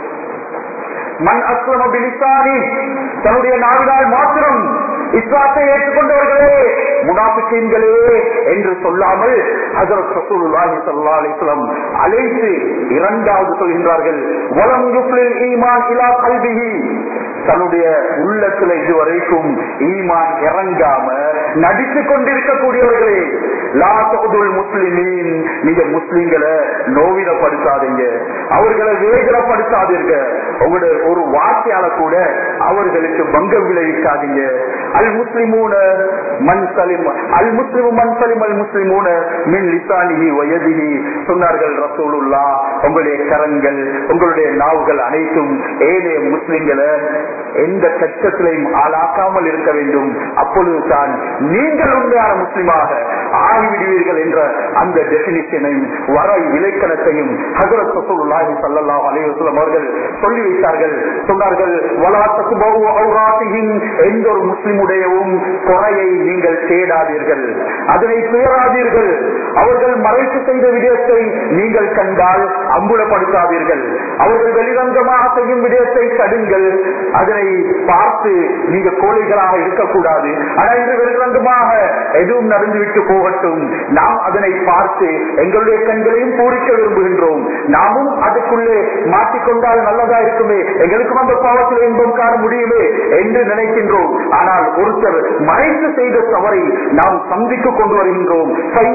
Speaker 1: மண் அஸ்லம பிலிசானி தன்னுடைய நாவினால் மாத்திரம் இஸ்லாத்தை ஏற்றுக்கொண்டவர்களே முனாபிக்கீன்களே என்று சொல்லாமல் ஹசரத் ரசூலுல்லாஹி ஸல்லல்லாஹு அலைஹி வஸல்லம் அழைத்து இரண்டாவது சொல்கின்றார்கள் வலம் யுஃப்லில் ஈமான் இலா கல்பிஹி தன்னுடைய உள்ளத்துல இதுவரைக்கும் ஈமான் இறங்காம நடித்துக் கொண்டிருக்கக்கூடியவர்களே லாசகுதுல் முஸ்லிமீன் நீங்க முஸ்லிம்களை நோவினப்படுத்தாதீங்க அவர்களை வேதனைப்படுத்தாதீங்க உங்களோட ஒரு வார்த்தையால கூட அவர்களுக்கு பங்கம் விளைவிக்காதீங்க அல் முஸ்லிமூன மண் சலிம் அல் முஸ்லிமு மண் சலிம் அல் முஸ்லிமூன மின் லிசானிஹி வயதிஹி சொன்னார்கள் ரசூலுல்லா உங்களுடைய கரங்கள் உங்களுடைய நாவுகள் அனைத்தும் ஏனைய முஸ்லிம்களை எந்த கஷ்டத்திலையும் ஆளாக்காமல் இருக்க வேண்டும் அப்பொழுதுதான் நீங்கள் உண்மையான முஸ்லிமாக ஆகிவிடுவீர்கள் என்ற அந்த டெபினிஷனையும் வர இலக்கணத்தையும் ஹசரத் ரசூலுல்லாஹி ஸல்லல்லாஹு அலைஹி வஸல்லம் அவர்கள் சொல்லி வைத்தார்கள் சொன்னார்கள் வலா தக்பவு அவ்ராத்திஹின் எந்த ஒரு முஸ்லிமுடையவும் குறையை நீங்கள் தேடாதீர்கள் அதனை தேடாதீர்கள் அவர்கள் மறைத்து செய்த விடயத்தை நீங்கள் கண்டால் அம்புலப்படுத்தாதீர்கள் அவர்கள் வெளிரங்கமாக செய்யும் விடயத்தை தடுங்கள் அதனை பார்த்து நீங்க கோழைகளாக இருக்கக்கூடாது ஆனால் இன்று வெளிரங்கமாக எதுவும் நடந்துவிட்டு போகட்டும் நாம் அதனை பார்த்து எங்களுடைய கண்களையும் பூரிக்க விரும்புகின்றோம் நாமும் அதுக்குள்ளே மாட்டிக்கொண்டால் நல்லதா இருக்குமே எங்களுக்கும் அந்த பாவத்தில் இன்பம் காண முடியுமே என்று நினைக்கின்றோம் ஆனால் ஒருத்தர் மறைத்து செய்த தவறை நாம் சந்திக்க கொண்டு வருகின்றோம்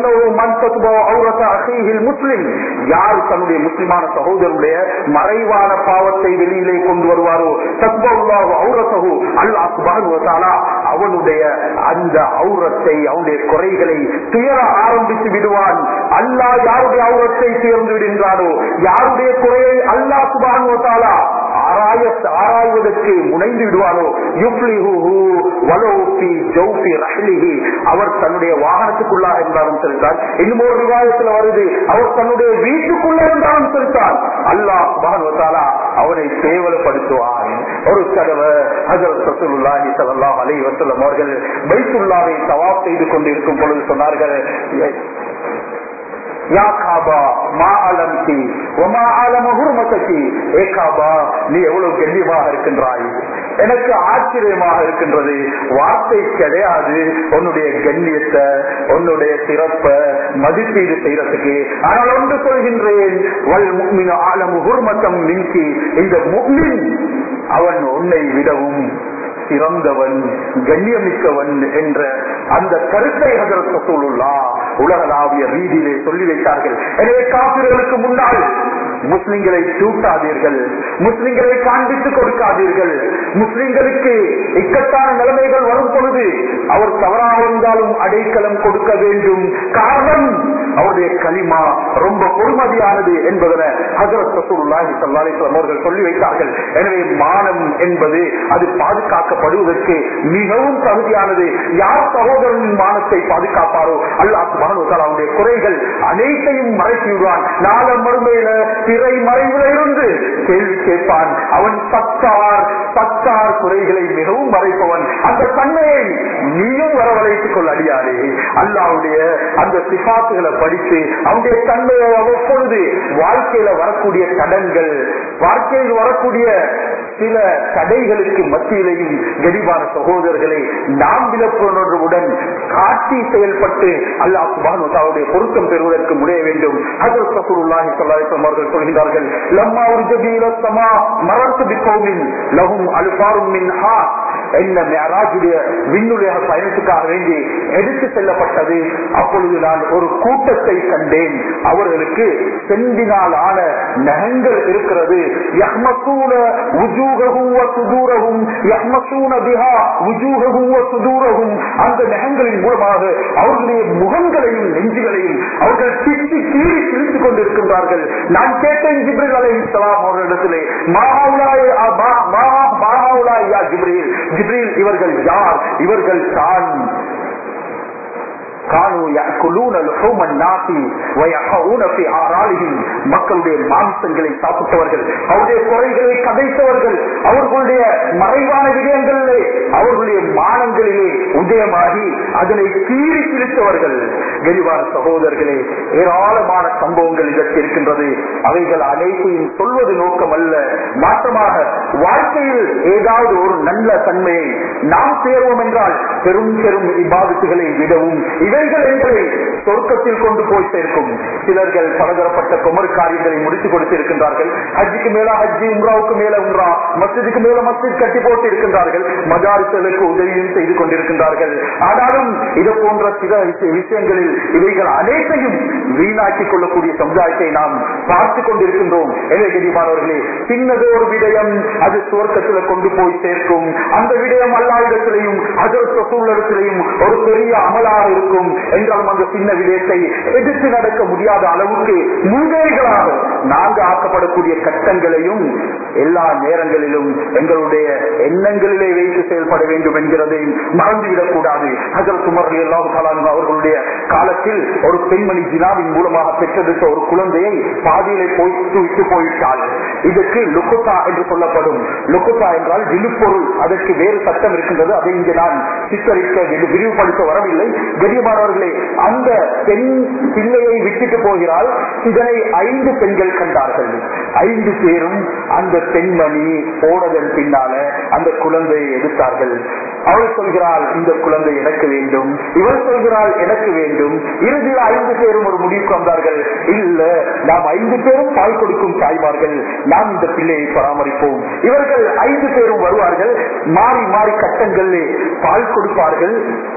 Speaker 1: முஸ்லிம் யார் தன்னுடைய முஸ்லிமான சகோதரனுடைய மறைவான பாவத்தை வெளியிலே கொண்டு வருவாரோ தத்வாஹு அவுரசகு அல்லாஹ் சுபானுவத்தாலா அவனுடைய அந்த அவுரத்தை அவனுடைய குறைகளை துயர ஆரம்பித்து விடுவான் அல்லாஹ் யாருடைய அவுரத்தை சேர்ந்து விடுகின்றானோ யாருடைய குறையை அல்லாஹ் சுபானுவத்தாலா ஆராய ஆராய்வதற்கு முனைந்து விடுவானோ அவர் தன்னுடைய வாகனத்துக்குள்ளாக இருந்தாலும் செலுத்தார் இன்னும் ஒரு விவாதத்தில் வருது அவர் தன்னுடைய வீட்டுக்குள்ள இருந்தாலும் செலுத்தார் அல்லாஹ் சுபானுவத்தாலா அவனை கேவலப்படுத்துவான் ஒரு தடவை ஹஜரத் ரசூலுல்லாஹி ஸல்லல்லாஹு அலைஹி வஸல்லம் அவர்கள் பைத்துல்லாவை தவாப் செய்து கொண்டிருக்கும் பொழுது சொன்னார்கள் யா காபா மா அலம்தி ஒமா ஆலம ஹுர்மதகி ஏ காபா நீ எவ்வளவு கண்ணியமாக இருக்கின்றாய் எனக்கு ஆச்சரியமாக இருக்கின்றது வார்த்தை கிடையாது உன்னுடைய கண்ணியத்தை உன்னுடைய சிறப்ப மதிப்பீடு செய்யறதுக்கு ஆனால் ஒன்று சொல்கின்றேன் வல் முக்மின் ஆலம் ஹுர்மத்தம் மின்கி இந்த முக்மின் அவன் உன்னை விடவும் சிறந்தவன் கண்ணியமிக்கவன் என்ற அந்த கருத்தை ஹசரத் ரசூலுல்லா உலகளாவிய ரீதியிலே சொல்லி வைத்தார்கள் எனவே காப்பிர்களுக்கு முன்னால் முஸ்லிம்களை தூட்டாதீர்கள் முஸ்லிம்களை காண்பித்துக் கொடுக்காதீர்கள் முஸ்லிம்களுக்கு இக்கட்டான நிலைமைகள் வரும் பொழுது அவர் தவறாக இருந்தாலும் அடைக்கலம் கொடுக்க வேண்டும் காரணம் அவருடைய களிமா ரொம்ப பொறுமதியானது என்பதனை ஹசரத் ரசூலுல்லாஹி ஸல்லல்லாஹு அலைஹி வஸல்லம் அவர்கள் சொல்லி வைத்தார்கள் எனவே மானம் என்பது அது பாதுகாக்கப்படுவதற்கு மிகவும் தகுதியானது யார் சகோதரனின் மானத்தை பாதுகாப்பாரோ அல்லாஹ் சுப்ஹானஹு வ தஆலா அவருடைய குறைகள் அனைத்தையும் மறைத்து விடுவான் நாள மறுமையில திரை மறைவுல இருந்து கேள்வி கேட்பான் அவன் பத்தார் பத்தார் குறைகளை மிகவும் மறைப்பவன் அந்த தன்மையை நீயும் வரவழைத்துக் கொள்ள அடியாரே அல்லாவுடைய அந்த சிபாத்துகளை படித்து அவனுடைய தன்மையை அவ்வப்பொழுது வாழ்க்கையில வரக்கூடிய தடங்கள் வாழ்க்கையில் வரக்கூடிய சில தடைகளுக்கு மத்தியிலையும் கெடிவான சகோதரர்களை நாம் விளப்புணர்வுடன் காட்டி செயல்பட்டு அல்லாஹ் சுபான் அவருடைய பொருத்தம் பெறுவதற்கு முடிய வேண்டும் ஹஜரத் ரசூலுல்லாஹி ஸல்லல்லாஹு அலைஹி வஸல்லம் அவர்கள் சொல்கிறார்கள் லம்மா உர்ஜபீல ஸமா மரத்து பிகௌமின் லஹும் அல்ஃபாரும் மின் ஹா என்ன மேராஜுடைய விண்ணுடைய பயணத்துக்காக வேண்டி எடுத்து செல்லப்பட்டது அப்பொழுது நான் ஒரு கூட்டத்தை கண்டேன் அவர்களுக்கு செந்தினால் ஆன நகங்கள் இருக்கிறது யஹ்மசூன உஜூகஹும் வ சுதூரஹும் யஹ்மசூன பிஹா உஜூகஹும் வ சுதூரஹும் அந்த நகங்களின் மூலமாக அவர்களுடைய முகங்களையும் நெஞ்சுகளையும் அவர்கள் திட்டி கீறி கிழித்துக் கொண்டிருக்கின்றார்கள் நான் கேட்டேன் ஜிப்ரில் அலைஹிஸ்ஸலாம் அவர்களிடத்திலே மாஹாவுலாய் மாஹாவுலாய் யா ஜிப்ரீல் ஜிப்ரீல் இவர்கள் யார் இவர்கள் தான் மக்களுடைய மாம்சங்களை சாப்பிட்டவர்கள் அவருடைய குறைகளை கதைத்தவர்கள் அவர்களுடைய மறைவான விடயங்களிலே அவர்களுடைய மானங்களிலே உதயமாகி அதனை கீறி கிழித்தவர்கள் கெளிவான சகோதரர்களே ஏராளமான சம்பவங்கள் இதற்கு இருக்கின்றது அவைகள் அனைத்தையும் சொல்வது நோக்கம் அல்ல மாற்றமாக வாழ்க்கையில் ஏதாவது ஒரு நல்ல தன்மையை நாம் சேர்வோம் என்றால் பெரும் பெரும் இபாதத்துகளை விடவும் இவைகள் எங்களை சொர்க்கத்தில் கொண்டு போய் சேர்க்கும் சிலர்கள் பலதரப்பட்ட குமர் காரியங்களை முடித்துக் கொடுத்திருக்கின்றார்கள் ஹஜ்ஜுக்கு மேல ஹஜ்ஜி உம்ராவுக்கு மேல உம்ரா மஸ்ஜிதுக்கு மேல மஸ்ஜித் கட்டி போட்டு இருக்கின்றார்கள் மஜாரிசலுக்கு உதவியும் செய்து கொண்டிருக்கின்றார்கள் ஆனாலும் இது போன்ற சில விஷயங்களில் இவைகள் அனைத்தையும் வீணாக்கிக் கொள்ளக்கூடிய சமுதாயத்தை நாம் பார்த்துக் கொண்டிருக்கின்றோம் எனவே கெடிமானவர்களே சின்னது ஒரு விடயம் அது சுவர்க்கத்தில் கொண்டு போய் சேர்க்கும் அந்த விடயம் அல்லாவிடத்திலையும் அதற்கு சூழலத்திலையும் ஒரு பெரிய அமலாக இருக்கும் என்றாலும் அந்த சின்ன விடயத்தை எதிர்த்து நடக்க முடியாத அளவுக்கு முன்னேறிகளாக நாங்கள் ஆக்கப்படக்கூடிய கட்டங்களையும் எல்லா நேரங்களிலும் எங்களுடைய எண்ணங்களிலே வைத்து செயல்பட வேண்டும் என்கிறதை மறந்துவிடக் கூடாது ஹசரத் உமர் எல்லாம் அவர்களுடைய காலத்தில் ஒரு பெண்மணி ஜினாவின் மூலமாக பெற்றெடுத்த ஒரு குழந்தையை பாதியிலே போய்த்து விட்டு போய்விட்டாள் இதற்கு லுக்குத்தா என்று சொல்லப்படும் லுக்குத்தா என்றால் விழுப்பொருள் அதற்கு வேறு சட்டம் இருக்கின்றது அதை இங்கு நான் சித்தரிக்க விரிவுபடுத்த வரவில்லை கரியமானவர்களே அந்த பெண் பிள்ளையை விட்டுட்டு போகிறாள் இதனை ஐந்து பெண்கள் கண்டார்கள் ஐந்து பேரும் அந்த பெண்மணி போனதன் பின்னால அந்த குழந்தையை எடுத்தார்கள் அவள் சொல்கிறாள் இந்த குழந்தை எனக்கு வேண்டும் இவள் சொல்கிறாள் எனக்கு வேண்டும் இறுதியில் ஐந்து பேரும் ஒரு முடிவுக்கு வந்தார்கள் இல்ல நாம் ஐந்து பேரும் பால் கொடுக்கும் தாய்மார்கள் நாம் இந்த பிள்ளையை பராமரிப்போம் இவர்கள் ஐந்து பேரும் வருவார்கள் மாறி மாறி கட்டங்களில் பால் கொடுப்பார்கள்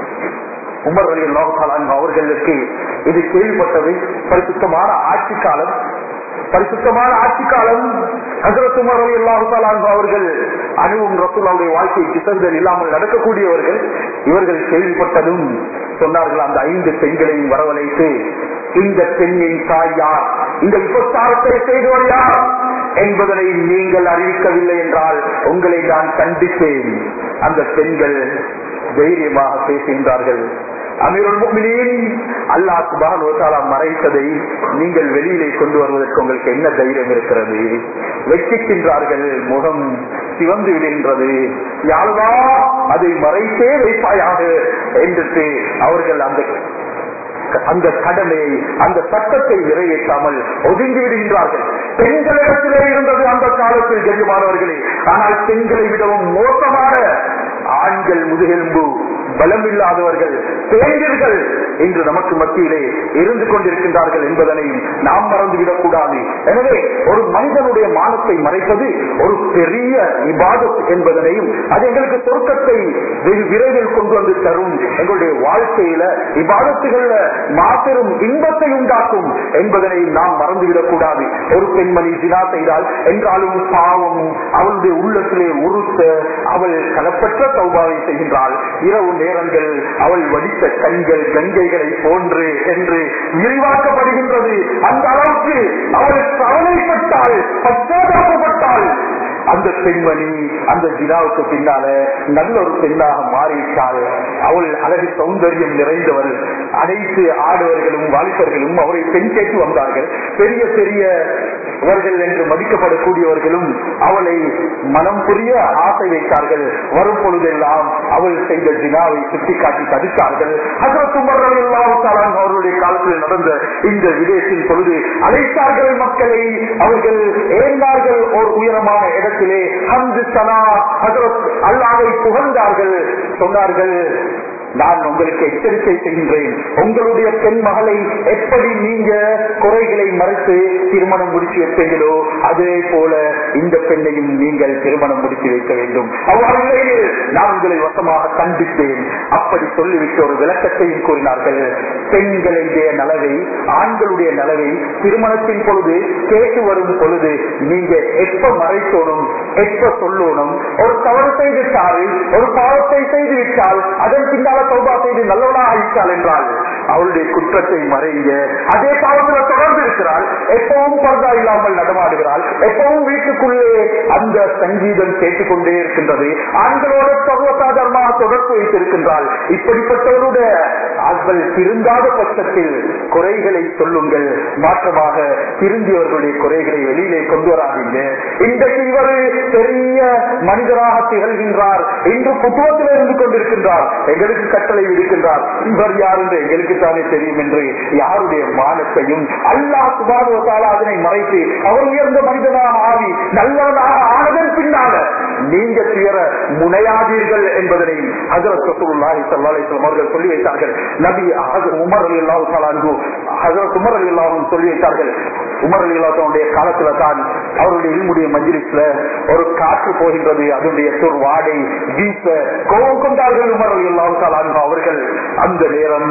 Speaker 1: உமர் அலி அல்லாஹாலான் அவர்களுக்கு இது கேள்விப்பட்டது பரிசுத்தமான ஆட்சி காலம் பரிசுத்தமான ஆட்சி காலம் ஹசரத் உமர் அலி அல்லாஹாலான் அவர்கள் அணுவும் ரசூலாவுடைய வாழ்க்கை கிசங்கள் இல்லாமல் நடக்கக்கூடியவர்கள் இவர்கள் கேள்விப்பட்டதும் சொன்னார்கள் அந்த ஐந்து பெண்களையும் வரவழைத்து இந்த பெண்ணின் தாய் யார் இந்த விபச்சாரத்தை செய்தவர் யார் என்பதனை நீங்கள் அறிவிக்கவில்லை என்றால் உங்களை நான் கண்டிப்பேன் அந்த பெண்கள் தைரியமாக பேசுகின்றார்கள் அமீருல் முக்மினின் அல்லாஹ் சுபான் மறைத்ததை நீங்கள் வெளியிலே கொண்டு வருவதற்கு உங்களுக்கு என்ன தைரியம் இருக்கிறது வெட்கிக்கின்றார்கள் முகம் சிவந்து விடுகின்றது யாழ்வா அதை மறைத்தே வைப்பாயாக என்று அவர்கள் அந்த அந்த கடமையை அந்த சட்டத்தை நிறைவேற்றாமல் ஒதுங்கி விடுகின்றார்கள் பெண்களிடத்திலே இருந்தது அந்த காலத்தில் கெஞ்சுமானவர்களே ஆனால் பெண்களை விடவும் மோசமான ஆண்கள் முதுகெலும்பு பலமில்லாதவர்கள் பேஞ்சர்கள் இன்று நமக்கு மத்தியிலே இருந்து கொண்டிருக்கின்றார்கள் என்பதனையும் நாம் மறந்துவிடக் கூடாது எனவே ஒரு மனிதனுடைய மானத்தை மறைப்பது ஒரு பெரிய இபாதத் என்பதனையும் அது எங்களுக்கு சொர்க்கத்தை வெகு விரைவில் கொண்டு வந்து தரும் எங்களுடைய வாழ்க்கையில இபாதத்துகள்ல மாபெரும் இன்பத்தை உண்டாக்கும் என்பதனை நாம் மறந்துவிடக் கூடாது ஒரு பெண்மணி தினா செய்தால் என்றாலும் பாவம் அவளுடைய உள்ளத்திலே உறுத்த அவள் கலப்பற்ற சௌபாவை செய்கின்றாள் இரவு நேரங்கள் அவள் வடித்த கண்கள் கங்கைகளை போன்று என்று விரிவாக்கப்படுகின்றது அந்த அளவுக்கு அவள் கவலைப்பட்டாள் பச்சாதாபப்பட்டாள் அந்த பெண்மணி அந்த ஜினாவுக்கு பின்னால நல்ல ஒரு பெண்ணாக மாறிவிட்டாள் அவள் அழகு சௌந்தரியம் நிறைந்தவள் அனைத்து ஆடவர்களும் வாலிபர்களும் அவரை பெண் கேட்டு வந்தார்கள் பெரிய பெரியவர்கள் என்று மதிக்கப்படக்கூடியவர்களும் அவளை மனம் புரிய ஆசை வைத்தார்கள் வரும் பொழுதெல்லாம் அவள் செய்த ஜினாவை சுட்டிக்காட்டி தடுத்தார்கள் அதற்குமரெல்லாம் அவர்களுடைய காலத்தில் நடந்த இந்த விடயத்தின் பொழுது அழைத்தார்கள் மக்களை அவர்கள் ஏந்தார்கள் ஒரு உயரமான இடத்திலே ஹந்து சனா அல்லாவை புகழ்ந்தார்கள் சொன்னார்கள் நான் உங்களுக்கு எச்சரிக்கை செய்கின்றேன் உங்களுடைய பெண் மகளை எப்படி நீங்க குறைகளை மறைத்து திருமணம் முடித்து வைப்பீங்களோ அதே போல இந்த பெண்ணையும் நீங்கள் திருமணம் முடித்து வைக்க வேண்டும் அவ்வாறு நான் உங்களை வசமாக கண்டித்தேன் அப்படி சொல்லிவிட்டு ஒரு விளக்கத்தையும் கூறினார்கள் பெண்களுடைய நலவை ஆண்களுடைய நலவை திருமணத்தின் பொழுது கேட்டு வரும் பொழுது நீங்க எப்ப மறைத்தோணும் எப்ப சொல்லணும் ஒரு தவறு செய்து விட்டால் ஒரு பாவத்தை செய்து விட்டால் அதன் பின்னால சௌபா செய்து நல்லவனாக ஆயிட்டாள் என்றால் அவளுடைய குற்றத்தை மறைங்க அதே பாவத்தில் தொடர்ந்து இருக்கிறாள் எப்பவும் பர்தா இல்லாமல் நடமாடுகிறாள் எப்பவும் வீட்டுக்குள்ளே அந்த சங்கீதம் கேட்டுக்கொண்டே இருக்கின்றது ஆண்களோட சர்வசாதாரணமாக தொடர்பு வைத்திருக்கின்றாள் இப்படிப்பட்டவருடைய அவள் திருந்தாத பட்சத்தில் குறைகளை சொல்லுங்கள் மாற்றமாக திருந்தியவர்களுடைய குறைகளை வெளியிலே கொண்டு வராதீங்க இன்றைக்கு இவர் பெரிய மனிதராக திகழ்கின்றார் இன்று புத்துவத்தில் இருந்து கொண்டிருக்கின்றார் எங்களுக்கு கட்டளை விடுக்கின்றார் இவர் யார் என்று எங்களுக்கு தானே தெரியும் என்று யாருடைய மானத்தையும் அல்லாஹ் சுபாதுவத்தால் அதனை மறைத்து அவர் உயர்ந்த மனிதனாக ஆவி நல்லவனாக ஆனதன் பின்னால நீங்க துயர முனையாதீர்கள் என்பதனை ஹசரத் ரசூலுல்லாஹி ஸல்லல்லாஹு அலைஹி வஸல்லம் அவர்கள் சொல்லி வைத்தார்கள் நபி ஹஜரத் உமர் ரலியல்லாஹு தஆலா அன்ஹு ஹஜரத் உமர் ரலியல்லாஹு சொல்லி வைத்தார்கள் உமர் ரலியல்லாஹுடைய காலத்துல தான் அவருடைய இல்முடைய மஜ்லிஸ்ல ஒரு காற்று போகின்றது அதனுடைய சொல் வாடை வீச கோபம் கொண்டார்கள் உமர் ரலியல்லாஹு தஆலா அன்ஹு அவர்கள் அந்த நேரம்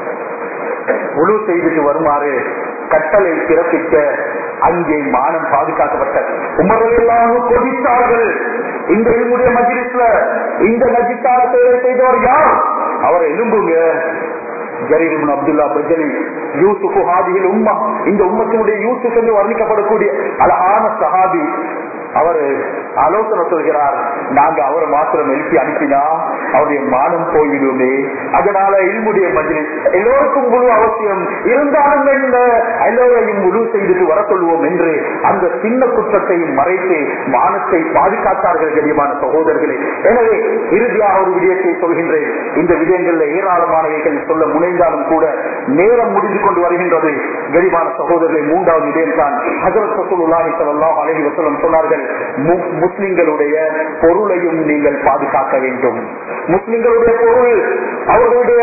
Speaker 1: முழு செய்துட்டு வருமாறு கட்டளை பிறப்பிக்க அங்கே மானம் பாதுகாக்கப்பட்டது உமரெல்லாம் கொதித்தார்கள் இந்த என்னுடைய மஜிலிஸ்ல இந்த நஜித்தார சேவை செய்தவர் யார் அவர் எலும்புங்க ஜரீர் அப்துல்லா பஜலி யூசுப் ஹாதியில் உம்மா இந்த உம்மத்தினுடைய யூசுப் என்று வர்ணிக்கப்படக்கூடிய அழகான சஹாபி அவர் ஆலோசனை சொல்கிறார் நாங்க அவரை மாத்திரம் எழுப்பி அனுப்பினா அவருடைய மானம் போய்விடுமே அதனால இல்முடைய மஜ்லிஸ் எல்லோருக்கும் முழு அவசியம் இருந்தாலும் என்ன எல்லோரையும் முழு செய்துட்டு வர சொல்வோம் என்று அந்த சின்ன குற்றத்தையும் மறைத்து மானத்தை பாதுகாத்தார்கள் கடியமான சகோதரர்களே எனவே இறுதியாக ஒரு விடயத்தை சொல்கின்றேன் இந்த விடயங்கள்ல ஏராளமானவைகள் சொல்ல முனைந்தாலும் கூட நேரம் முடிந்து கொண்டு வருகின்றது கரிமான சகோதரர்களை மூன்றாவது விடயம் தான் ஹசரத் ரசூலுல்லாஹி ஸல்லல்லாஹு அலைஹி வஸல்லம் சொன்னார்கள் மு- முஸ்லிம்களுடைய பொருளையும் நீங்கள் பாதுகாக்க வேண்டும் முஸ்லிம்களுடைய பொருள் அவர்களுடைய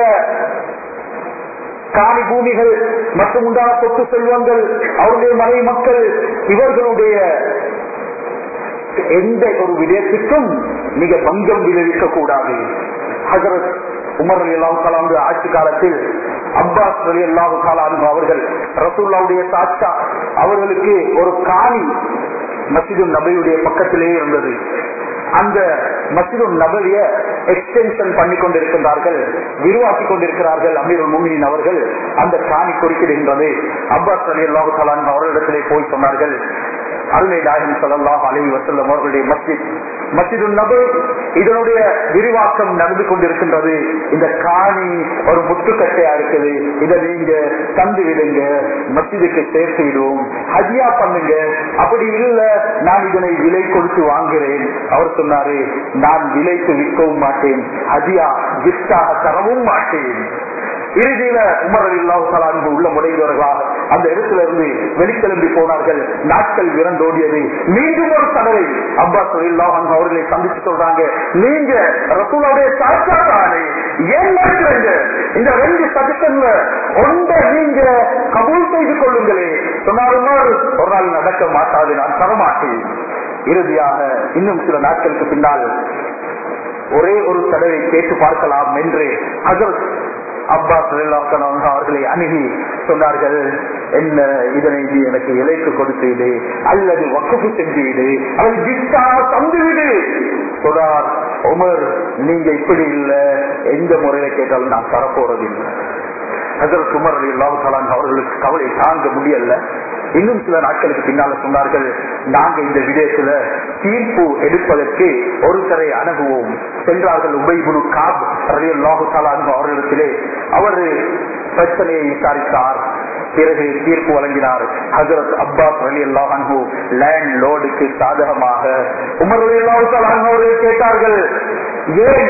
Speaker 1: காணி பூமிகள் மற்றும் உண்டான சொத்து செல்வங்கள் அவருடைய மனை மக்கள் இவர்களுடைய எந்த ஒரு விடயத்துக்கும் மிக பங்கம் விளைவிக்க கூடாது ஹசரத் உமர் அலி அல்லாஹு கலாந்து ஆட்சி காலத்தில் அப்பாஸ் அலி அல்லாஹு கலாந்து அவர்கள் ரசூல்லாவுடைய சாட்சா அவர்களுக்கு ஒரு காணி மசிது நபையுடைய பக்கத்திலே இருந்தது அந்த மசிது நபவிய எக்ஸ்டென்ஷன் பண்ணி கொண்டிருக்கின்றார்கள் விரிவாக்கி கொண்டிருக்கிறார்கள் அமீருல் முமினின் அவர்கள் அந்த காணி குறிக்கிடுகின்றது அப்பாஸ் அலி அல்லாஹு கலான் அவர்களிடத்திலே போய் சொன்னார்கள் அருமை நாயகம் சொல்லலாம் அலி வசல்லம் அவர்களுடைய மஸ்ஜித் மஸ்ஜிது நபு இதனுடைய விரிவாக்கம் நடந்து கொண்டிருக்கின்றது இந்த காணி ஒரு முட்டுக்கட்டையா இருக்குது இதை நீங்க தந்து விடுங்க மஸ்ஜிதுக்கு சேர்த்து விடுவோம் ஹஜியா பண்ணுங்க அப்படி இல்ல நான் இதனை விலை கொடுத்து வாங்குறேன் அவர் சொன்னாரு நான் விலைக்கு விற்கவும் மாட்டேன் ஹஜியா கிஃப்டாக தரவும் மாட்டேன் இறுதியில உமர் அல்லாஹால அன்பு உள்ள முடைந்தவர்களாக அந்த இடத்துல இருந்து வெளிக்கிளம்பி போனார்கள் நாட்கள் விரண்டோடியது மீண்டும் ஒரு தடவை அப்பாஸ் அல்லாஹ் அவர்களை சந்திச்சு சொல்றாங்க நீங்க ரசூலாவுடைய சாட்சா தானே ஏன் நடக்கிறீங்க இந்த ரெண்டு சஜஷன்ல ஒன்றை நீங்க கபூல் செய்து கொள்ளுங்களே சொன்னார் உமர் ஒரு நாள் நடக்க மாட்டாது நான் தரமாட்டேன் இறுதியாக இன்னும் சில நாட்களுக்கு பின்னால் ஒரே ஒரு தடவை கேட்டு பார்க்கலாம் என்று ஹசரத் அப்பாஸ் அவர்களை அணுகி சொன்னார்கள் என்ன இதனை நீ எனக்கு இலைக்கு கொடுத்து விடு அல்லது வக்குப்பு செஞ்சு விடு அல்லது கிஃப்டா தந்து விடு சொன்னார் உமர் நீங்க இப்படி இல்ல எந்த முறையில கேட்டாலும் நான் தரப்போறதில்லை ஹசரத் உமர் அலி அல்லாஹாலான் அவர்களுக்கு கவலை தாங்க முடியல இன்னும் சில நாட்களுக்கு பின்னால சொன்னார்கள் நாங்க இந்த விடயத்துல தீர்ப்பு எடுப்பதற்கு ஒருத்தரை அணுகுவோம் சென்றார்கள் உபைபுரு காப் அலி அல்லாஹாலான் அவர்களிடத்திலே அவர் பிரச்சனையை விசாரித்தார் பிறகு தீர்ப்பு வழங்கினார் ஹசரத் அப்பாஸ் அலி அல்லாஹு லேண்ட் லோடுக்கு சாதகமாக உமர் அலி அல்லாஹாலான் அவர்கள் கேட்டார்கள் ஏன்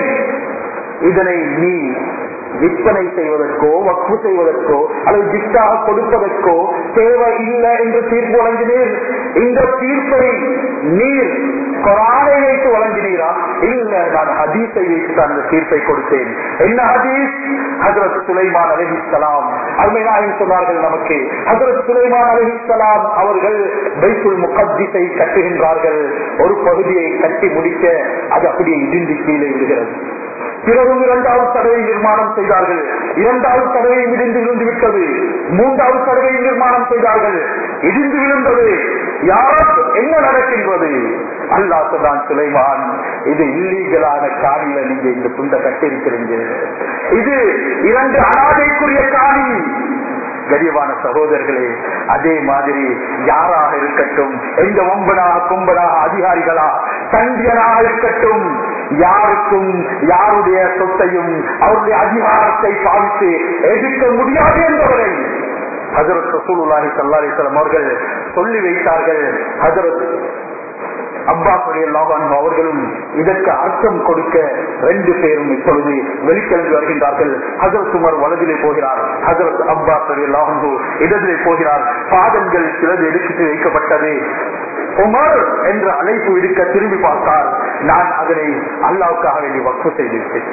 Speaker 1: இதனை நீ விற்பனை செய்வதற்கோ வக்கு செய்வதற்கோ அல்லது கிஃப்டாக கொடுப்பதற்கோ தேவை இல்லை என்று தீர்ப்பு வழங்கினீர் இந்த தீர்ப்பை நீர் கொரானை வைத்து வழங்கினீரா இல்ல நான் ஹதீஸை வைத்து தான் அந்த தீர்ப்பை கொடுத்தேன் என்ன ஹதீஸ் ஹசரத் சுலைமான் அலஹிஸ்லாம் அருமையாயும் சொன்னார்கள் நமக்கு ஹசரத் சுலைமான் அலஹிஸ்லாம் அவர்கள் பைத்துல் முகத்திசை கட்டுகின்றார்கள் ஒரு பகுதியை கட்டி முடிக்க அது அப்படியே இடிந்து கீழே விடுகிறது பிறகும் இரண்டாவது தடவை நிர்மாணம் செய்தார்கள் இரண்டாவது தடவை இடிந்து விழுந்து விட்டது மூன்றாவது தடவை நிர்மாணம் செய்தார்கள் இடிந்து விழுந்தது யார் என்ன நடக்கின்றது அல்லா சொன்னான் சுலைமான் இது இல்லீகலான காணியில நீங்க இந்த துண்டை கட்டிருக்கிறீங்க இது இரண்டு அனாதைக்குரிய காணி கரியவான சகோதரர்களே அதே மாதிரி யாராக இருக்கட்டும் எந்த ஒன்பனாக கும்பனாக அதிகாரிகளா தண்டியனாக இருக்கட்டும் யாருக்கும் யாருடைய சொத்தையும் அவருடைய அதிகாரத்தை பாவித்து எதிர்க்க முடியாது என்பவரை ஹசரத் ரசூலுல்லாஹி சல்லாஹிஸ்லாம் அவர்கள் சொல்லி வைத்தார்கள் ஹசரத் அப்பாசுடைய லாபான் அவர்களும் இதற்கு அர்த்தம் கொடுக்க ரெண்டு பேரும் இப்பொழுது வெளிக்கிழந்து வருகின்றார்கள் ஹசரத் உமர் வலதிலே போகிறார் ஹசரத் அப்பாசுடைய லாபு இடத்திலே போகிறார் பாதங்கள் சிலது எடுத்து வைக்கப்பட்டது உமர் என்ற அழைப்பு விடுக்க திரும்பி பார்த்தார் நான் அதனை அல்லாவுக்காக வேண்டி வக்கு செய்திருக்கேன்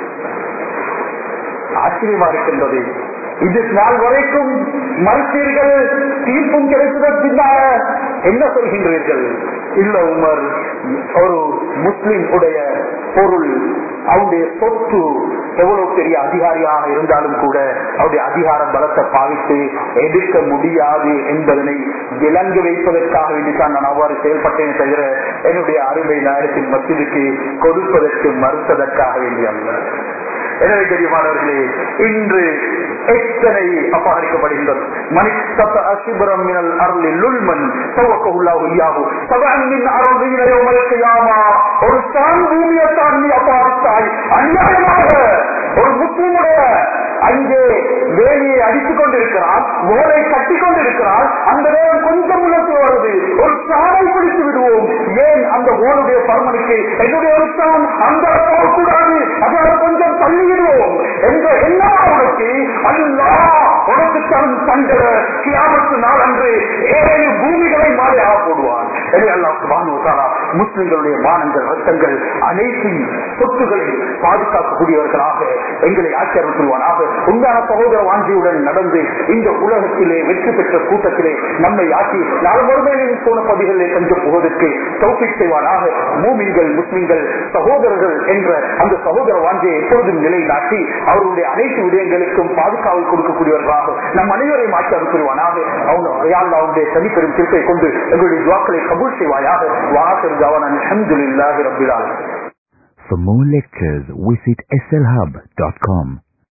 Speaker 1: ஆச்சரியமா இருக்கின்றது இது நாள் வரைக்கும் மறுத்தீர்கள் தீர்ப்பும் கிடைத்ததற்கு பின்னால என்ன சொல்கின்றீர்கள் இல்ல உமர் ஒரு முஸ்லிம் உடைய பொருள் அவருடைய சொத்து எவ்வளவு பெரிய அதிகாரியாக இருந்தாலும் கூட அவருடைய அதிகார பலத்தை பாவித்து எதிர்க்க முடியாது என்பதனை விளங்க வைப்பதற்காக வேண்டித்தான் நான் அவ்வாறு செயல்பட்டேன் தவிர என்னுடைய அருமை நாயகத்தின் மத்திற்கு கொடுப்பதற்கு மறுத்ததற்காக வேண்டிய அல்ல எனவே தெரியுமானவர்களே இன்று எத்தனை அபகரிக்கப்படுகின்றது மனித அசிபரம் மினல் அருளில் உள்மன் ஒரு தான் பூமியை தான் நீ அபாரித்தாய் அநியாயமாக ஒரு முஸ்லிமுடைய அங்கே வேலையை அடித்துக் கொண்டிருக்கிறார் ஓலை கட்டி கொண்டிருக்கிறார் அந்த நேரம் கொஞ்சம் உலர்த்து வருது ஒரு சாலை பிடித்து விடுவோம் ஏன் அந்த ஓனுடைய பர்மனுக்கு என்னுடைய ஒரு தான் அந்த போகக்கூடாது அதனால கொஞ்சம் தள்ளிவிடுவோம் என்ற எண்ணம் அவனுக்கு அல்லா உனக்கு தன் தந்த கியாமத்து நாள் அன்று ஏழு பூமிகளை மாலையாக போடுவான் முஸ்லிம்களுடைய மானங்கள் ரத்தங்கள் அனைத்தின் சொத்துக்களை பாதுகாக்கக்கூடியவர்களாக எங்களை ஆச்சரியம் புரிவானாக உண்டான சகோதர வாஞ்சியுடன் நடந்து இந்த உலகத்திலே வெற்றி பெற்ற கூட்டத்திலே நம்மை ஆக்கி நாலு மறுமையிலும் போன பகுதிகளிலே கொஞ்சம் புகுவதற்கு தௌபிக் செய்வானாக மூமின்கள் முஸ்லிம்கள் சகோதரர்கள் என்ற அந்த சகோதர வாஞ்சியை எப்பொழுதும் நிலைநாட்டி அவர்களுடைய அனைத்து விடயங்களுக்கும் பாதுகாவல் கொடுக்கக்கூடியவர்களாக நம் அனைவரையும் ஆட்சி புரிவானாக அவனுடைய தனிப்பெரும் திருப்பை கொண்டு எங்களுடைய துவாக்களை கபூல் செய்வாயாக வாசல் ஜவான் அலமதுல்லாஹி ரபிலால்
Speaker 2: For more lectures, visit slhub.com.